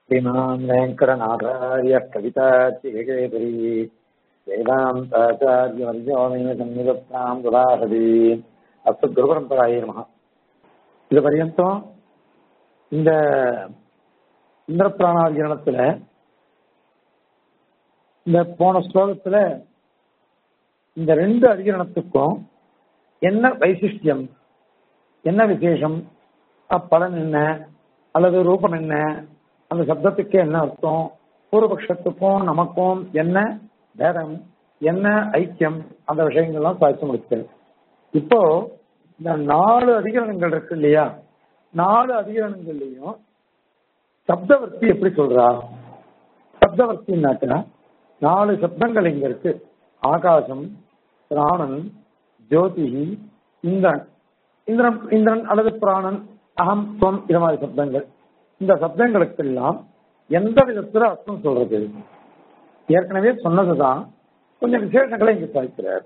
श्रीमान् वेङ्कटनाथार्य कविताचिकेतरी वेदान्ताचार्यवर्यो मे सन्निधत्तां गुलाहरी அஸ்து குருபரம்பராய நம இது பர்யந்தம் இந்த இந்திரபிராணாதிகரணத்துல இந்த போன ஸ்லோகத்துல இந்த ரெண்டு அதிகரணத்துக்கும் என்ன வைசிஷ்டியம் என்ன விசேஷம் பலன் என்ன அல்லது ரூபம் என்ன அந்த சப்தத்துக்கு என்ன அர்த்தம் பூர்வபக்ஷத்துக்கும் நமக்கும் என்ன பேதம் என்ன ஐக்கியம் அந்த விஷயங்கள்லாம் சாதிச்சு முடிச்சது இப்போ இந்த நாலு அதிகரணங்கள் இருக்கு இல்லையா நாலு அதிகரணங்கள்லயும் சப்தவர்த்தி எப்படி சொல்றா சப்தவர்த்தின்னாக்கா நாலு சப்தங்கள் இங்க இருக்கு ஆகாசம் பிராணன் ஜோதிகி இந்திரன் இந்திரன் இந்திரன் அல்லது பிராணன் அகம் துவம் இது மாதிரி சப்தங்கள் இந்த சப்தங்களுக்கெல்லாம் எந்த விதத்துல அர்த்தம் சொல்றது ஏற்கனவே சொன்னதுதான் கொஞ்சம் விசேஷங்களை இங்க சாய்க்கிறார்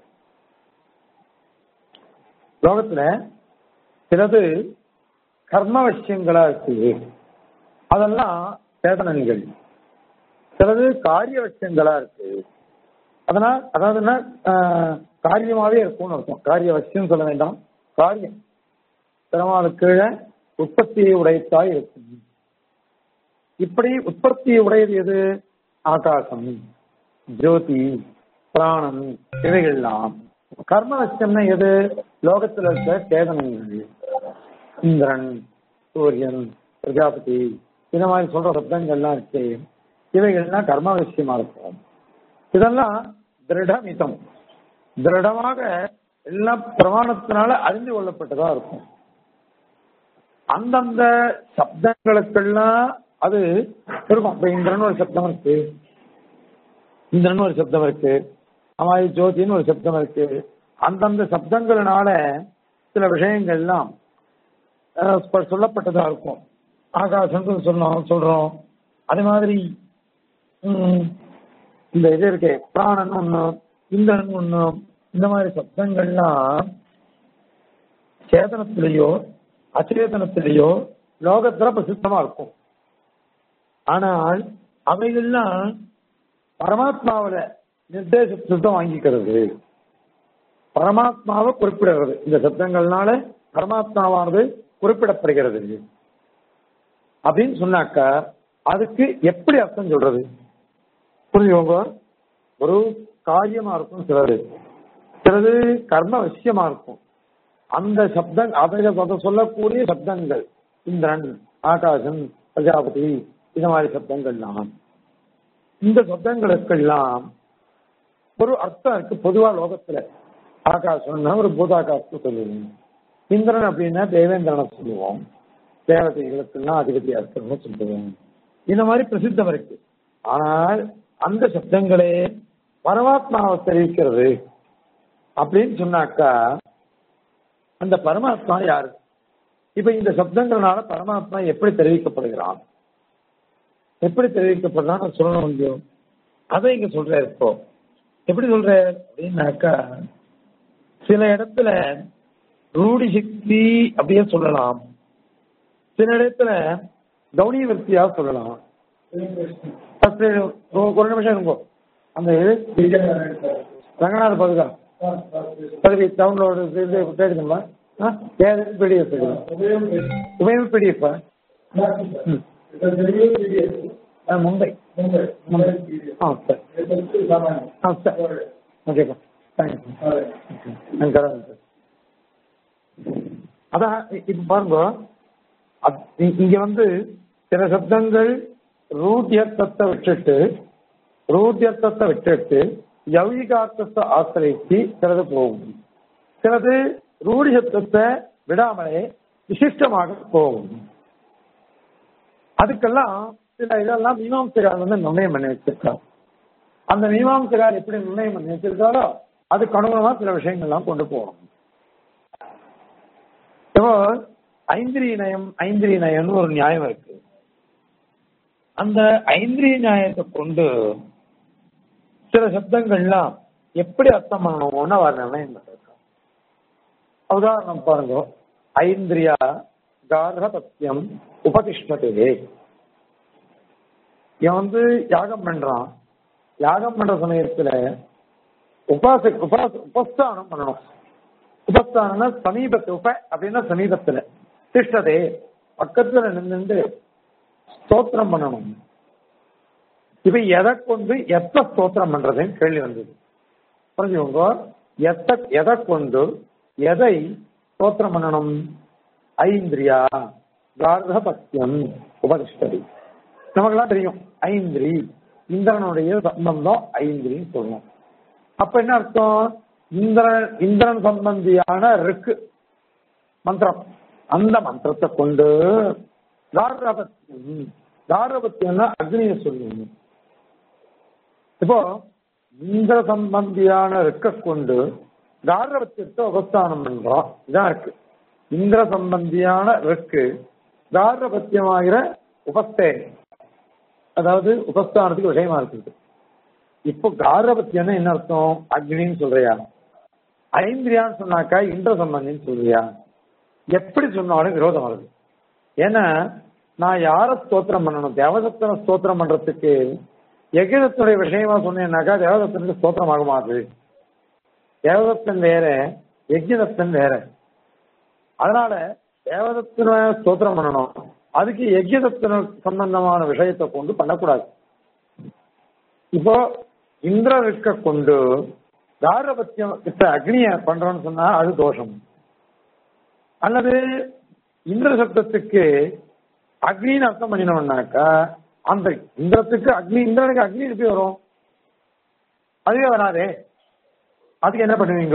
லோகத்துல சிலது கர்மவசியங்களா இருக்கு அதெல்லாம் சேதனங்கள் சிலது காரிய வசியங்களா இருக்கு அதனால் அதாவதுன்னா காரியமாவே இருக்கும்னு அர்த்தம் காரிய வசியம் சொல்ல வேண்டாம் காரியம் பெருமாள் கீழே உற்பத்தியை உடையத்தாய் இருக்கும் இப்படி உற்பத்தியை உடையது எது ஆகாசம் ஜோதி பிராணம் இவைகள்லாம் கர்ம வச்சம்னா எது லோகத்துல இருக்க சேதனங்கள் இந்திரன் சூரியன் பிரஜாபதி இந்த மாதிரி சொல்ற சப்தங்கள்லாம் இருக்கு இவைகள்லாம் கர்ம விஷயமா இருக்கும் இதெல்லாம் திருடமிதம் திருடமாக எல்லாம் பிரமாணத்தினால அறிந்து கொள்ளப்பட்டதா இருக்கும் அந்தந்த சப்தங்களுக்கெல்லாம் அது இருக்கும் இப்ப இந்திரன் ஒரு சப்தம் இருக்கு இந்திரன் ஒரு சப்தம் இருக்கு அமாயி ஜோதின்னு ஒரு சப்தம் இருக்கு அந்தந்த சப்தங்களினால சில விஷயங்கள்லாம் சொல்லப்பட்டதா இருக்கும் ஆகாசம் சொன்னோம் சொல்றோம் அதே மாதிரி இந்த இது இருக்கு பிராணன் ஒண்ணு இந்திரன் ஒண்ணு இந்த மாதிரி சப்தங்கள்லாம் சேதனத்திலேயோ அச்சேதனத்திலேயோ லோகத்துல பிரசித்தமா இருக்கும் ஆனால் அவைகள்லாம் பரமாத்மாவில நிர்தேசத்தை வாங்கிக்கிறது பரமாத்மாவை குறிப்பிடுறது இந்த சப்தங்கள்னால பரமாத்மாவானது குறிப்பிடப்படுகிறது அப்படின்னு சொன்னாக்கா அதுக்கு எப்படி அர்த்தம் சொல்றது புரிஞ்சுக்கோங்க ஒரு காரியமா இருக்கும் சிலது சிலது கர்ம விஷயமா இருக்கும் அந்த சப்தம் அதை சொல்லக்கூடிய சப்தங்கள் இந்திரன் ஆகாசம் பிரஜாபதி இது மாதிரி சப்தங்கள்லாம் இந்த சப்தங்களுக்கெல்லாம் ஒரு அர்த்தம் இருக்கு பொதுவா லோகத்துல ஆகாசம்னா ஒரு பூதாகாசத்தை சொல்லுவோம் இந்திரன் அப்படின்னா தேவேந்திரனை சொல்லுவோம் தேவதைகளுக்கெல்லாம் அதிபதி அர்த்தம்னு சொல்லுவோம் இந்த மாதிரி பிரசித்தம் இருக்கு ஆனால் அந்த சப்தங்களே பரமாத்மாவை தெரிவிக்கிறது அப்படின்னு சொன்னாக்கா அந்த பரமாத்மா யாரு இப்ப இந்த சப்தங்கள்னால பரமாத்மா எப்படி தெரிவிக்கப்படுகிறான் எப்படி தெரிவிக்கப்படுறான்னு சொல்ல முடியும் அதை இங்க சொல்ற இப்போ எப்படி சொல்ற அப்படின்னாக்கா சில இடத்துல ரூடி சக்தி அப்படியே சொல்லலாம் சில இடத்துல கௌனிய விற்பியா சொல்லலாம் ஒரு நிமிஷம் இருக்கும் அந்த ரங்கநாத பதுகா பதவி டவுன்லோடு கேட்குதுங்களா பிடிஎஃப் உபயம் பிடிஎஃப் மும்பை மும்பை ஆ சார் ஆ சார் ஓகேப்பா தேங்க்யூ அதான் இப்ப பாருங்க இங்க வந்து சில சப்தங்கள் ரூட்டியர்த்தத்தை விட்டுட்டு ரூட்டியர்த்தத்தை விட்டுட்டு யௌகிகார்த்தத்தை ஆசிரியத்து சிலது போகும் சிலது ரூடி சப்தத்தை விடாமலே விசிஷ்டமாக போகும் அதுக்கெல்லாம் சில இதெல்லாம் மீமாம்சகார் வந்து நிர்ணயம் பண்ணி வச்சிருக்கார் அந்த மீமாம்சகார் எப்படி நிர்ணயம் பண்ணி வச்சிருக்காரோ அதுக்கு அனுகுணமா சில விஷயங்கள்லாம் கொண்டு போகணும் இப்போ ஐந்திரிய நயம் ஐந்திரிய நயம்னு ஒரு நியாயம் இருக்கு அந்த ஐந்திரிய நியாயத்தை கொண்டு சில சப்தங்கள்லாம் எப்படி அர்த்தம் பண்ணணும்னு அவர் நிர்ணயம் பண்ணிருக்கார் உதாரணம் பாருங்க ஐந்திரியா கார்ஹபத்தியம் உபதிஷ்டதே இவன் வந்து யாகம் பண்றான் யாகம் பண்ற சமயத்துல உபாச உபாச உபஸ்தானம் பண்ணணும் உபஸ்தானம்னா சமீபத்து உப அப்படின்னா சமீபத்துல திஷ்டதே பக்கத்துல நின்று ஸ்தோத்திரம் பண்ணணும் இப்ப எதை கொண்டு எத்த ஸ்தோத்திரம் பண்றதுன்னு கேள்வி வந்தது புரிஞ்சுக்கோங்க எத்த எதை கொண்டு எதை ஸ்தோத்திரம் பண்ணணும் ஐந்திரியா கார்கபத்தியம் உபதிஷ்டதி நமக்கெல்லாம் தெரியும் ஐந்திரி இந்திரனுடைய சம்பந்தம் ஐந்திரின்னு சொல்லணும் அப்ப என்ன அர்த்தம் இந்திரன் இந்திரன் சம்பந்தியான ருக்கு மந்திரம் அந்த மந்திரத்தை கொண்டு கார்கபத்தியம் கார்கபத்தியம்னா அக்னியை சொல்லணும் இப்போ இந்திர சம்பந்தியான இருக்க கொண்டு கார்கபத்தியத்தை உபஸ்தானம் பண்றோம் இதான் இருக்கு இந்திர சம்பந்தியான இருக்கு கார்கபத்தியமாகிற உபஸ்தே அதாவது உபஸ்தானத்துக்கு விஷயமா இருக்குது இப்போ கார்கபத்தியம்னா என்ன அர்த்தம் அக்னின்னு சொல்றியா ஐந்திரியான்னு சொன்னாக்கா இந்திர சம்பந்தின்னு சொல்றியா எப்படி சொன்னாலும் விரோதம் வருது ஏன்னா நான் யார ஸ்தோத்திரம் பண்ணணும் தேவதத்தனை ஸ்தோத்திரம் பண்றதுக்கு யஜதத்துடைய விஷயமா சொன்னேன்னாக்கா தேவதத்தனுக்கு ஸ்தோத்திரம் ஆகுமா அது தேவதத்தன் வேற யஜ்யதத்தன் வேற அதனால தேவதத்தனை ஸ்தோத்திரம் பண்ணணும் அதுக்கு யஜ்யதத்தன சம்பந்தமான விஷயத்தை கொண்டு பண்ணக்கூடாது இப்போ இந்திர இருக்க கொண்டு தாரபத்தியம் அக்னிய பண்றோம்னு சொன்னா அது தோஷம் அல்லது இந்திர சப்தத்துக்கு அக்னின்னு அர்த்தம் பண்ணினோம்னாக்கா அந்த இந்திரத்துக்கு அக்னி இந்திரனுக்கு அக்னி எப்படி வரும் அதுவே வராதே அதுக்கு என்ன பண்ணுவீங்க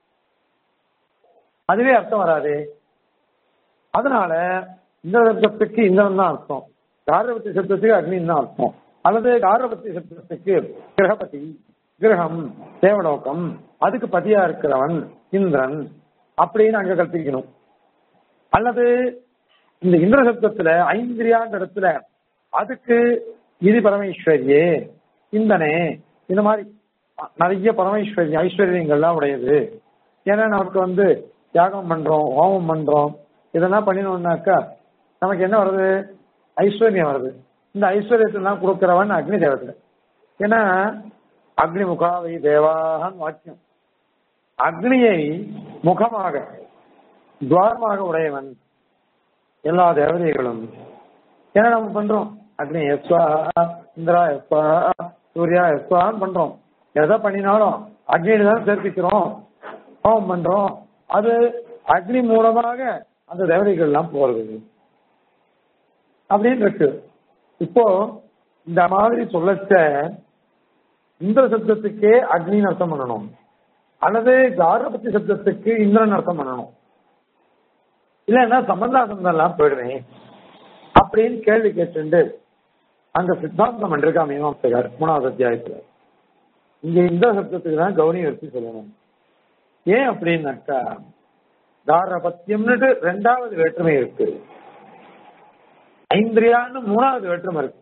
அதுவே அர்த்தம் வராதே அதனால இந்திர சப்தத்துக்கு இந்திரன் தான் அர்த்தம் காரபத்தி சப்தத்துக்கு அக்னின்னு தான் அர்த்தம் அல்லது காரபத்தி சப்தத்துக்கு கிரகபதி கிரகம் தேவலோகம் அதுக்கு பதியா இருக்கிறவன் இந்திரன் அப்படின்னு அங்க கற்பிக்கணும் அல்லது இந்த இந்திர சப்தத்துல ஐந்திரியான்ற இடத்துல அதுக்கு இது பரமேஸ்வரியே இந்தனே இந்த மாதிரி நிறைய பரமேஸ்வரி ஐஸ்வர்யங்கள்லாம் உடையது ஏன்னா நமக்கு வந்து தியாகம் பண்றோம் ஹோமம் பண்றோம் இதெல்லாம் பண்ணினோம்னாக்கா நமக்கு என்ன வருது ஐஸ்வர்யம் வருது இந்த ஐஸ்வர்யத்தெல்லாம் கொடுக்கிறவன் அக்னி தேவதை ஏன்னா அக்னி முகாவை தேவாகன் வாக்கியம் அக்னியை முகமாக துவாரமாக உடையவன் எல்லா தேவதைகளும் ஏன்னா நம்ம பண்றோம் அக்னி எஸ்வா இந்திரா எஸ்வா சூர்யா எஸ்வான்னு பண்றோம் எதை பண்ணினாலும் அக்னியில தான் சேர்ப்பிக்கிறோம் ஹோமம் பண்றோம் அது அக்னி மூலமாக அந்த தேவதைகள் எல்லாம் போறது அப்படின்னு இருக்கு இப்போ இந்த மாதிரி சொல்லச்ச இந்திர சப்தத்துக்கே அக்னின்னு அர்த்தம் பண்ணணும் அல்லது காரபத்தி சப்தத்துக்கு இந்திரன் அர்த்தம் பண்ணணும் இல்லைன்னா சம்பந்தாசந்தம் எல்லாம் போயிடுவேன் அப்படின்னு கேள்வி கேட்டு அங்க சித்தாந்தம் பண்ணிருக்கா மீமாம்சகர் மூணாவது அத்தியாயத்துல இங்க இந்த சப்தத்துக்கு தான் கௌனி வச்சு சொல்லணும் ஏன் அப்படின்னாக்கா தாரபத்தியம்னுட்டு ரெண்டாவது வேற்றுமை இருக்கு ஐந்திரியான்னு மூணாவது வேற்றுமை இருக்கு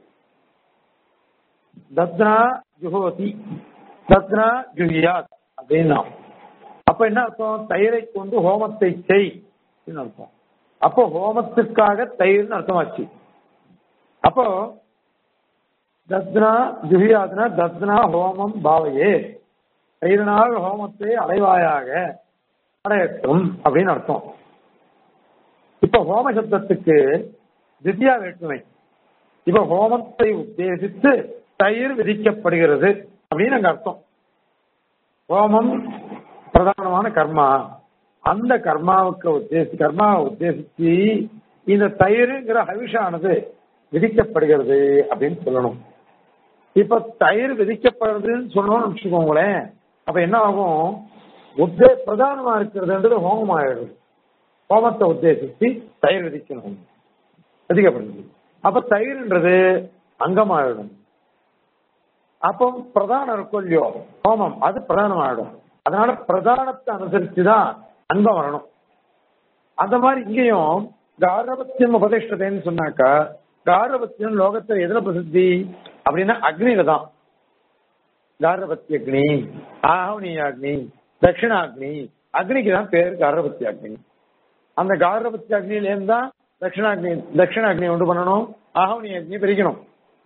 தத்னா ஜுஹோதி தத்னா ஜுஹியாத் அப்படின்னா அப்ப என்ன அர்த்தம் தயிரை கொண்டு ஹோமத்தை செய் அர்த்தம் அப்போ ஹோமத்துக்காக தயிர்னு அர்த்தமாச்சு அப்போ தத்னா ஜுஹியாத்னா தத்னா ஹோமம் பாவையே தயிரினால் ஹோமத்தை அடைவாயாக அடையட்டும் அப்படின்னு அர்த்தம் இப்ப ஹோம சப்தத்துக்கு திவ்யா வேற்றுமை இப்ப ஹோமத்தை உத்தேசித்து தயிர் விதிக்கப்படுகிறது அப்படின்னு அங்க அர்த்தம் ஹோமம் பிரதானமான கர்மா அந்த கர்மாவுக்கு உத்தேசி கர்மாவை உத்தேசிச்சு இந்த தயிருங்கிற ஹவிஷானது விதிக்கப்படுகிறது அப்படின்னு சொல்லணும் இப்ப தயிர் விதிக்கப்படுறதுன்னு சொல்லணும்னு வச்சுக்கோங்களேன் அப்ப என்ன ஆகும் உத்தே பிரதானமா இருக்கிறதுன்றது ஹோமம் ஆயிடுது ஹோமத்தை உத்தேசிச்சு தயிர் விதிக்கணும் விதிக்கப்படுது அப்ப தயிர்ன்றது அங்கமாயிடும் அப்போ பிரதானம் இருக்கும் இல்லையோ ஹோமம் அது பிரதானமாயிடும் அதனால பிரதானத்தை அனுசரிச்சு தான் அன்பம் வரணும் அந்த மாதிரி இங்கேயும் காரபத்தியம் உபதிஷ்டத்தைன்னு சொன்னாக்கா காரபத்தியம் லோகத்துல எதுல பிரசித்தி அப்படின்னா அக்னியில தான் காரபத்தி அக்னி ஆஹவனி அக்னி தட்சிணாக்னி அக்னிக்கு தான் பேர் காரபத்தி அக்னி அந்த காரபத்தி அக்னியிலேருந்து தான் தட்சிணாக்னி தட்சிணாக்னி உண்டு பண்ணணும் ஆஹவனி அக்னி பிரிக்கணும்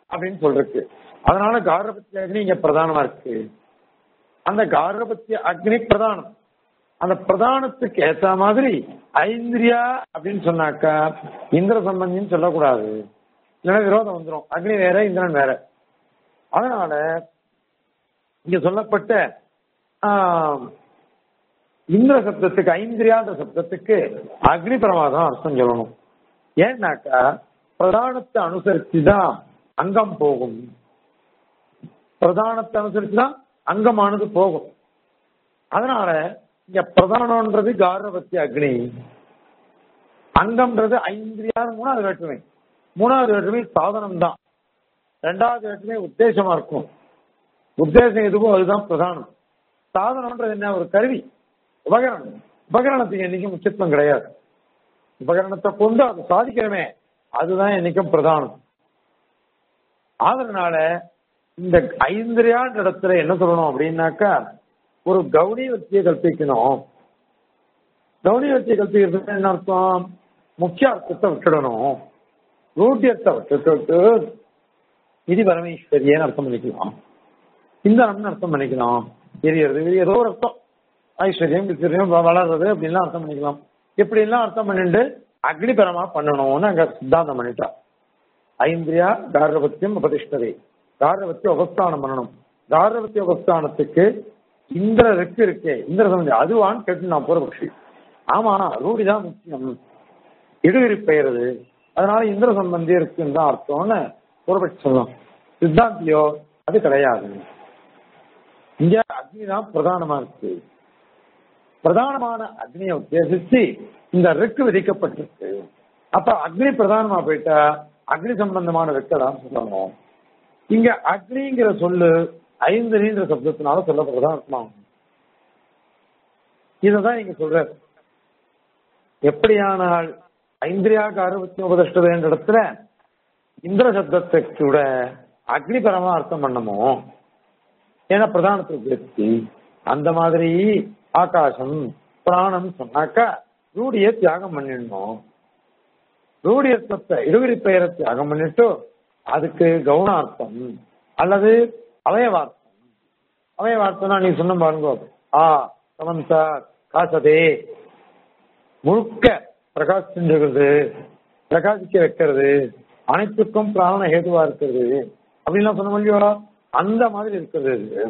அப்படின்னு சொல்றதுக்கு அதனால காரபத்திய அக்னி இங்க பிரதானமா இருக்கு அந்த காரபத்திய அக்னி பிரதானம் அந்த பிரதானத்துக்கு ஏத்த மாதிரி ஐந்திரியா அப்படின்னு சொன்னாக்கா இந்திர சம்பந்தின்னு சொல்லக்கூடாது இல்லைன்னா விரோதம் வந்துடும் அக்னி வேற இந்திரன் வேற அதனால இங்க சொல்லப்பட்ட ஆஹ், இந்திர சப்தத்துக்கு ஐந்திரியான்ற சப்தத்துக்கு அக்னி பிரமாதம் அர்த்தம் சொல்லணும் ஏன்னாக்கா பிரதானத்தை அனுசரிச்சு தான் அங்கம் போகும் பிரதானத்தை அனுசரிச்சு தான் அங்கமானது போகும் அதனால இங்க பிரதானம்ன்றது காரபத்தி அக்னி அங்கம்ன்றது ஐந்திரியார் மூணாவது வேற்றுமை மூணாவது வேற்றுமை சாதனம் தான் ரெண்டாவது வேற்றுமை உத்தேசமா இருக்கும் உத்தேசம் எதுவோ அதுதான் பிரதானம் சாதனம்ன்றது என்ன ஒரு கருவி உபகரணம் உபகரணத்துக்கு என்னைக்கும் முக்கியத்துவம் கிடையாது உபகரணத்தை கொண்டு அதை சாதிக்கிறோமே அதுதான் என்னைக்கும் பிரதானம் அதனால இந்த ஐந்திரியான்ற இடத்துல என்ன சொல்லணும் அப்படின்னாக்கா ஒரு கௌடி வத்தியை கல்பிக்கணும் கௌடி வத்தியை கல்பிக்கிறதுக்கு என்ன அர்த்தம் முக்கிய அர்த்தத்தை விட்டுடணும் ரூட்டியத்தை விட்டுட்டு இது பரமேஸ்வரியன்னு அர்த்தம் பண்ணிக்கலாம் இந்தனம்னு அர்த்தம் பண்ணிக்கலாம் எரியறது இது ஏதோ ஒரு அர்த்தம் ஐஸ்வர்யம் ஐஸ்வர்யம் வளர்றது அப்படின்லாம் அர்த்தம் பண்ணிக்கலாம் இப்படி எல்லாம் அர்த்தம் பண்ணிட்டு அக்னிபரமா பண்ணணும்னு அங்க சித்தாந்தம் பண்ணிட்டா ஐந்திரியா காரபத்தியம் உபதிஷ்டதை காரபத்திய உபஸ்தானம் பண்ணணும் காரபத்திய உபஸ்தானத்துக்கு இந்திர ரெக்கு இருக்கே இந்திர சம்பந்தி அதுவான்னு கேட்டு நான் பூர்வபக்ஷி ஆமா ரூடி தான் முக்கியம் இடுவிரி பெயருது அதனால இந்திர சம்பந்தி இருக்குன்னு தான் அர்த்தம்னு பூர்வபக்ஷி சொல்லலாம் சித்தாந்தியோ அது கிடையாது இங்க அக்னி தான் பிரதானமா இருக்கு பிரதானமான அக்னியை உத்தேசிச்சு இந்த ரெக்கு விதிக்கப்பட்டிருக்கு அப்ப அக்னி பிரதானமா போயிட்டா அக்னி சம்பந்தமான ரெக்கை தான் சொல்லணும் இங்க அக்னிங்கிற சொல்லு ஐந்தறின்ற சப்தத்தினால சொல்லப்படுறதா இருக்கலாம் இததான் இங்க சொல்ற எப்படியானால் ஐந்திரியாக அறுபத்தி உபதிஷ்டது என்ற இடத்துல இந்திர சப்தத்தை கூட அக்னிபரமா அர்த்தம் பண்ணமோ ஏன்னா பிரதானத்துக்கு விருத்தி அந்த மாதிரி ஆகாசம் பிராணம் சொன்னாக்கா ரூடிய தியாகம் பண்ணிடணும் ரூடியத்துவத்தை இருவிரி பெயரை தியாகம் பண்ணிட்டு அதுக்கு கவுனார்த்தம் அல்லது அவயவார்த்தம் அவயவார்த்தம்னா நீ சொன்ன பாருங்க ஆ சமந்தா காசதே முழுக்க பிரகாசிச்சுருக்கிறது பிரகாசிக்க வைக்கிறது அனைத்துக்கும் பிராண ஹேதுவா இருக்கிறது அப்படின்லாம் சொன்ன முடியும் அந்த மாதிரி இருக்கிறது இது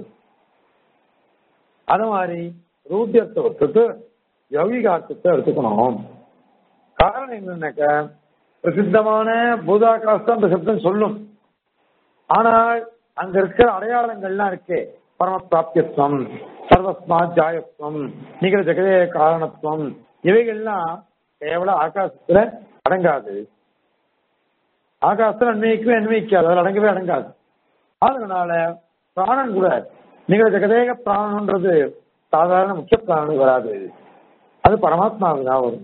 அது மாதிரி ரூபியத்தை விட்டுட்டு யௌகிகார்த்தத்தை எடுத்துக்கணும் காரணம் என்னன்னாக்க பிரசித்தமான பூதாகாசம் அந்த சப்தம் சொல்லும் ஆனால் அங்க இருக்கிற அடையாளங்கள்லாம் இருக்கே பரமபிராப்தியத்துவம் சர்வஸ்மா ஜாயத்துவம் நிகழ ஜெகதே காரணத்துவம் இவைகள்லாம் கேவல ஆகாசத்துல அடங்காது ஆகாசத்துல அன்வைக்கவே அன்வைக்காது அதில் அடங்கவே அடங்காது அதனால பிராணன் கூட நிகழ ஜெகதேக பிராணன்றது சாதாரண முக்கிய பிராணனுக்கு வராது அது பரமாத்மாவுக்கு தான் வரும்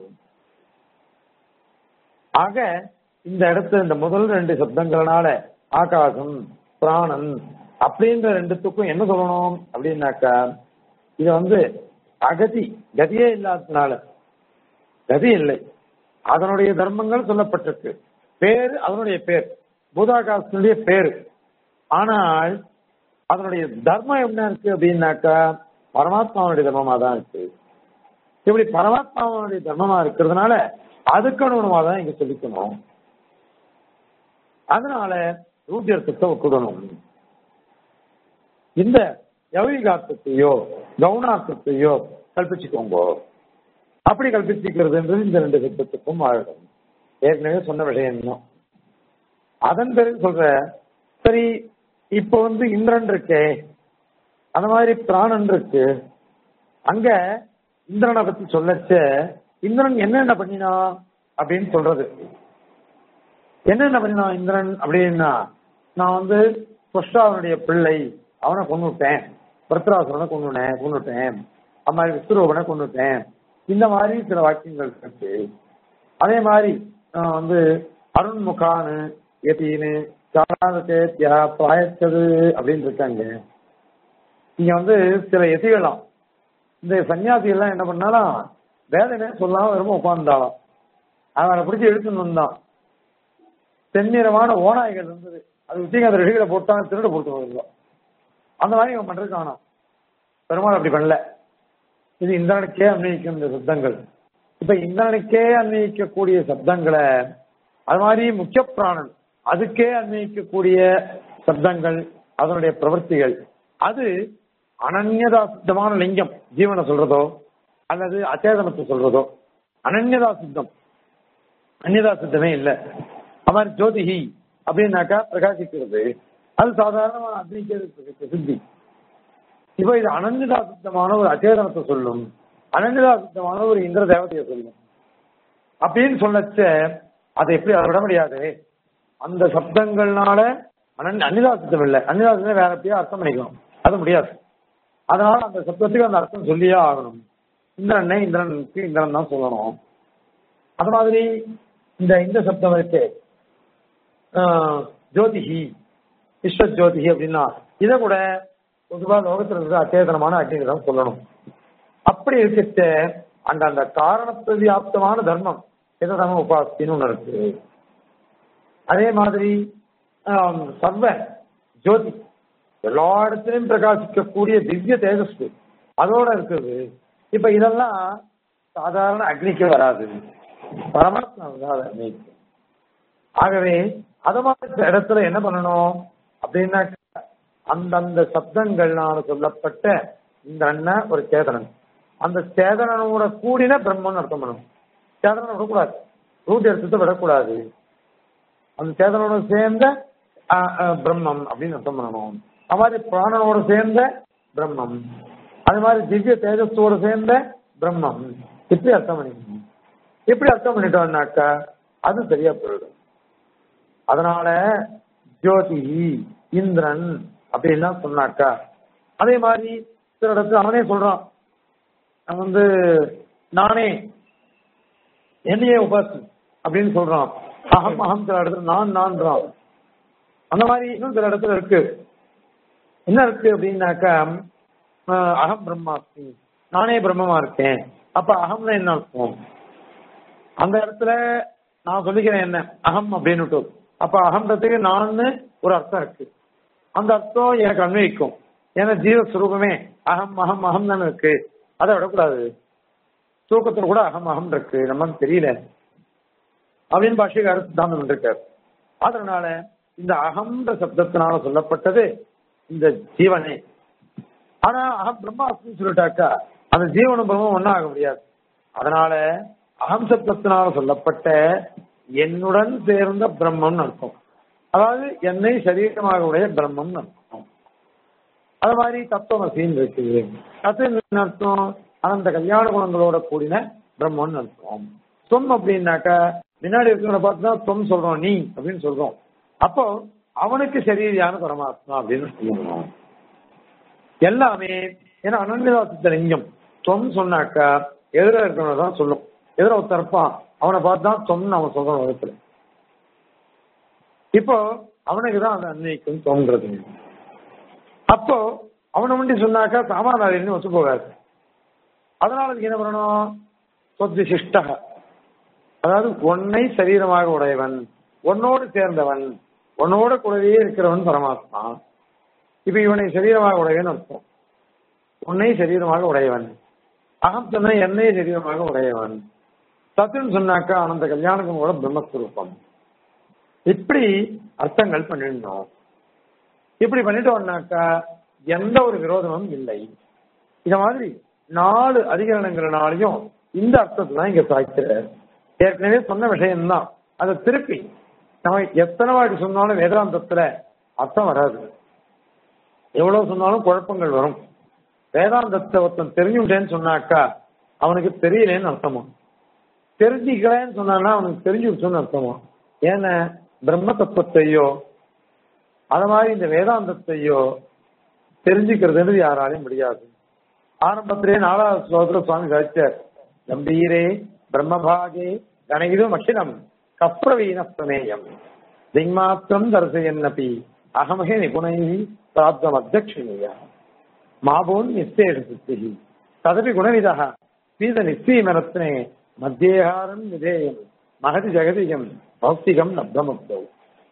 ஆக இந்த இடத்துல இந்த முதல் ரெண்டு சப்தங்கள்னால ஆகாசம் பிராணன் அப்படின்ற ரெண்டுத்துக்கும் என்ன சொல்லணும் அப்படின்னாக்கா இது வந்து அகதி கதியே இல்லாததுனால கதி இல்லை அதனுடைய தர்மங்கள் சொல்லப்பட்டிருக்கு பேர் அதனுடைய பேர் பூதாகாசனுடைய பேரு ஆனால் அதனுடைய தர்மம் என்ன இருக்கு அப்படின்னாக்கா பரமாத்மாவுடைய தர்மமா தான் இருக்கு இப்படி பரமாத்மாவுடைய தர்மமா இருக்கிறதுனால அதுக்கு அனுகுணமா தான் இங்க சொல்லிக்கணும் அதனால ரூபியர்த்தத்தை ஒட்டுடணும் இந்த யௌகிகார்த்தத்தையோ கவுனார்த்தத்தையோ கல்பிச்சுக்கோங்க அப்படி கல்பிச்சுக்கிறதுன்றது இந்த ரெண்டு சப்தத்துக்கும் ஆயிடும் ஏற்கனவே சொன்ன விஷயம் தான் அதன் பிறகு சொல்ற சரி இப்போ வந்து இந்திரன் இருக்கே அந்த மாதிரி பிராணன் இருக்கு அங்க இந்திரனை பத்தி சொல்லச்ச இந்திரன் என்னென்ன பண்ணினா அப்படின்னு சொல்றது என்னென்ன பண்ணினான் இந்திரன் அப்படின்னா நான் வந்து புஷ்டாவனுடைய பிள்ளை அவனை கொண்டுட்டேன் பிரத்ராசுரனை கொண்டுட்டேன் கொண்டுட்டேன் அது மாதிரி விஸ்வரூபனை கொண்டுட்டேன் இந்த மாதிரி சில வாக்கியங்கள் இருக்கு அதே மாதிரி நான் வந்து அருண்முகானு எத்தின்னு சாராதேத்யா பிராயத்தது அப்படின்னு இருக்காங்க இங்க வந்து சில எதிகளாம் இந்த சன்னியாசிகள்லாம் என்ன பண்ணாலும் வேதனை சொல்லாம வெறும் உட்கார்ந்தாலும் அவனை பிடிச்சி இழுத்துன்னு வந்தான் தென்னிறமான ஓநாய்கள் இருந்தது அது வச்சு அந்த ரிஷிகளை போட்டா திருட போட்டு போயிருந்தோம் அந்த மாதிரி இவன் பண்றது காணும் பெருமாள் அப்படி பண்ணல இது இந்திரனுக்கே அன்வயிக்கும் இந்த சப்தங்கள் இப்ப இந்திரனுக்கே அன்வயிக்கக்கூடிய சப்தங்களை அது மாதிரி முக்கிய பிராணன் அதுக்கே அன்வயிக்கக்கூடிய சப்தங்கள் அதனுடைய பிரவൃத்திகள் அது அனன்யதா சித்தமான லிங்கம் ஜீவனை சொல்றதோ அல்லது அச்சேதனத்தை சொல்றதோ அனன்யதா சித்தம் அந்நியதா சித்தமே இல்லை அது மாதிரி ஜோதிஹி அப்படின்னாக்கா பிரகாசிக்கிறது அது சாதாரணமான அக்னிக்கு சித்தி இப்போ இது அனன்யதா சித்தமான ஒரு அச்சேதனத்தை சொல்லும் அனன்யதா சித்தமான ஒரு இந்திர தேவதையை சொல்லும் அப்படின்னு சொல்லச்ச அதை எப்படி அதை விட முடியாது அந்த சப்தங்கள்னால அனன் அன்னிதா சித்தம் இல்லை அன்னிதா சித்தம் வேற எப்படியா அர்த்தம் பண்ணிக்கலாம் அது முடியாது அதனால அந்த சப்தத்துக்கு அந்த அர்த்தம் சொல்லியே ஆகணும் இந்திரனை இந்திரனுக்கு இந்திரன் தான் சொல்லணும் அது மாதிரி இந்த இந்த சப்தம் இருக்கு ஆஹ், ஜோதிஹி விஸ்வ ஜோதிஹி அப்படின்னா இதை கூட பொதுவாக லோகத்தில் இருக்கிற அச்சேதனமான அக்னிக்கு தான் சொல்லணும் அப்படி இருக்கிற அந்த அந்த காரண வியாப்தமான தர்மம் எதை தர்ம உபாசின்னு ஒன்று இருக்கு அதே மாதிரி ஆம், சர்வ ஜோதி எல்லா இடத்திலும் பிரகாசிக்கக்கூடிய திவ்ய தேஜஸ் அதோட இருக்குது இப்ப இதெல்லாம் சாதாரண அக்னிக்கு வராது பரமாத்மா வராது அக்னிக்கு ஆகவே அத மாதிரி இடத்துல என்ன பண்ணணும் அப்படின்னா அந்தந்த சப்தங்கள்னால சொல்லப்பட்ட இந்த அண்ணன் ஒரு சேதனன் அந்த சேதனனோட கூடின பிரம்மன் அர்த்தம் பண்ணணும் சேதனனை விடக்கூடாது ரூட் எடுத்துட்டு விடக்கூடாது அந்த சேதனோட சேர்ந்த ஆ, ஆ, பிரம்மம் அப்படின்னு அர்த்தம் பண்ணணும் அது மாதிரி பிராணனோட சேர்ந்த பிரம்மம் அது மாதிரி திவ்ய தேஜஸோட சேர்ந்த பிரம்மம் இப்படி அர்த்தம் பண்ணிக்கணும் எப்படி அர்த்தம் பண்ணிட்டோம்னாக்கா அது சரியா போயிடும் அதனால ஜோதி இந்திரன் அப்படின்லாம் சொன்னாக்கா அதே மாதிரி சில இடத்துல அவனே சொல்றான் அவன் வந்து நானே என்னையே உபாசி அப்படின்னு சொல்றான் அகம் அகம் சில இடத்துல நான் நான்றான் அந்த மாதிரி இன்னும் சில இடத்துல இருக்கு என்ன இருக்கு அப்படின்னாக்கா ஆஹ், அகம் பிரம்மாஸ்மி நானே பிரம்மமா இருக்கேன் அப்ப அகம்னா என்ன அர்த்தம் அந்த இடத்துல நான் சொல்லிக்கிறேன் என்ன அகம் அப்படின்னு அப்ப அகம்ன்றதுக்கு நான் ஒரு அர்த்தம் இருக்கு அந்த அர்த்தம் எனக்கு அன்வயிக்கும் ஏன்னா ஜீவஸ்வரூபமே அகம் அகம் அகம் தானே இருக்கு அதை விடக்கூடாது தூக்கத்துல கூட அகம் அகம் இருக்கு நமக்கு தெரியல அப்படின்னு பாஷைக்கார சித்தாந்தம் இருக்கார் அதனால இந்த அகம்ன்ற சப்தத்தினால சொல்லப்பட்டது இந்த ஜீவனே ஆனா அகம் பிரம்மாஸ்மின்னு சொல்லிட்டாக்கா அந்த ஜீவனும் பிரம்மம் ஒன்றும் ஆக முடியாது அதனால அகம் சப்தத்தினால சொல்லப்பட்ட என்னுடன் சேர்ந்த பிரம்மம்னு அர்த்தம் அதாவது என்னை சரீரமாக உடைய பிரம்மம்னு அர்த்தம் அது மாதிரி தத்துவமசின்னு இருக்குது அது என்ன அர்த்தம் அனந்த கல்யாண குணங்களோட கூடின பிரம்மம்னு அர்த்தம் தொம் அப்படின்னாக்கா முன்னாடி இருக்கிறவனை பார்த்து தான் தொம் சொல்றோம் நீ அப்படின்னு சொல்றோம் அப்போ அவனுக்கு சரீரியான பரமாத்மா அப்படின்னு சொல்லணும் எல்லாமே ஏன்னா அனன்யதாசித்த லிங்கம் தொம் சொன்னாக்கா எதிர இருக்கிறவனை தான் சொல்லும் எதிர ஒருத்தன் இருப்பான் அவனை பார்த்து தான் தொம்னு அவன் சொல்றான் உலகத்துல இப்போ அவனுக்கு தான் அந்த அன்னைக்கும் தோன்றது அப்போ அவனை முண்டி சொன்னாக்கா சாமானாரின்னு ஒத்து போகாது அதனால அதுக்கு என்ன பண்ணணும் சொத்திசிஷ்ட அதாவது உன்னை சரீரமாக உடையவன் உன்னோடு சேர்ந்தவன் உன்னோட கூடவே இருக்கிறவன் பரமாத்மா இப்ப இவனை சரீரமாக உடையவன் அர்த்தம் உன்னை சரீரமாக உடையவன் அகம் சொன்ன என்னை சரீரமாக உடையவன் சத்துன்னு சொன்னாக்கா ஆனந்த கல்யாணக்கும் கூட பிரம்மஸ்வரூபம் இப்படி அர்த்தங்கள் பண்ணிடணும் இப்படி பண்ணிட்டோம்னாக்கா எந்த ஒரு விரோதமும் இல்லை இந்த மாதிரி நாலு அதிகரணங்கிறனாலையும் இந்த அர்த்தத்தை தான் இங்க சாய்க்கிறார் ஏற்கனவே சொன்ன விஷயம்தான் அதை திருப்பி நம்ம எத்தனை வாட்டி சொன்னாலும் வேதாந்தத்துல அர்த்தம் வராது எவ்வளவு சொன்னாலும் குழப்பங்கள் வரும் வேதாந்தத்தை ஒருத்தன் தெரிஞ்சுட்டேன்னு சொன்னாக்கா அவனுக்கு தெரியலேன்னு அர்த்தமா தெரிஞ்சுக்கலன்னு சொன்னான்னா அவனுக்கு தெரிஞ்சுடுச்சுன்னு அர்த்தமா ஏன்னா பிரம்ம தத்துவத்தையோ அது மாதிரி இந்த வேதாந்தத்தையோ தெரிஞ்சுக்கிறதுன்றது யாராலையும் முடியாது ஆரம்பத்திலே நாலாவது ஸ்லோகத்துல சுவாமி சாதிச்சார் கம்பீரே பிரம்மபாகே கணகிதும் அகிலம் கப்ரவீன பிரமேயம் திங்மாத்திரம் தரிசையன்னபி அகமகே நிபுணை பிராப்தம் அத்தியக்ஷணீய மாபோன் நிச்சேஷ சித்தி ததபி குணவிதா பீத நிச்சயமரத்னே மத்தியேகாரம் விதேயம் மகதி ஜெகதிகம் பௌத்திகம் லப்தமுக்தௌ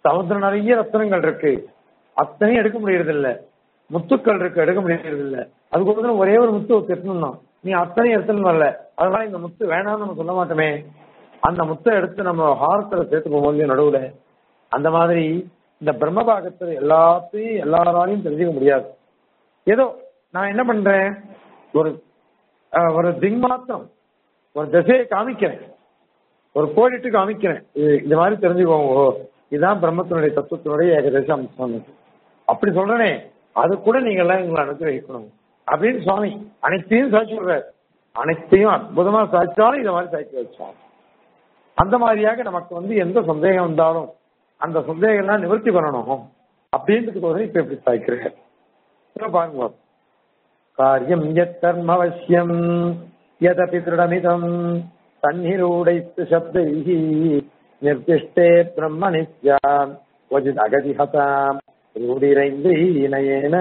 சமுத்திரம் நிறைய ரத்னங்கள் இருக்கு அத்தனையும் எடுக்க முடியறது இல்ல முத்துக்கள் இருக்கு எடுக்க முடியறது இல்ல அதுக்கு ஒரே ஒரு முத்து எடுத்துன்னு நீ அத்தனையும் எடுத்துன்னு வரல அதனால இந்த முத்து வேணாம்னு நம்ம சொல்ல மாட்டோமே அந்த முத்தை எடுத்து நம்ம ஹாரத்துல சேர்த்து போகும்போது நடுவுல அந்த மாதிரி இந்த பிரம்ம பாகத்துல எல்லாத்தையும் எல்லாராலையும் தெரிஞ்சுக்க முடியாது ஏதோ நான் என்ன பண்றேன் ஒரு அஹ், ஒரு திங்மாத்திரம் ஒரு திசையை காமிக்கிறேன் ஒரு கோடிட்டு காமிக்கிறேன் இது- இந்த மாதிரி தெரிஞ்சுக்கோங்க இதுதான் பிரம்மத்தினுடைய தத்துவத்தினுடைய ஏகதேச அம்சம் அப்படி சொல்றேனே அது கூட நீங்க எல்லாம் எங்களை அனுகிரகிக்கணும் அப்படின்னு சுவாமி அனைத்தையும் சாட்சி விடுறாரு அனைத்தையும் அற்புதமா சாய்ச்சாலும் இதை மாதிரி சாய்ச்சி வச்சோம் அந்த மாதிரியாக நமக்கு வந்து எந்த சந்தேகம் வந்தாலும் அந்த சந்தேகம் எல்லாம் நிவர்த்தி பண்ணணும் அப்படின்றதுக்கு இப்ப எப்படி சாய்க்கிறேன் இப்ப பாருங்க காரியம் எத் கர்மவசியம் யதபி திருடமிதம் தன்னிரூடைத்து சப்தைः நிர்திஷ்டே பிரம்மணி ஸ்யாம் क्वचित् अगतिहताम् रूढिरैन्द्रीनयेन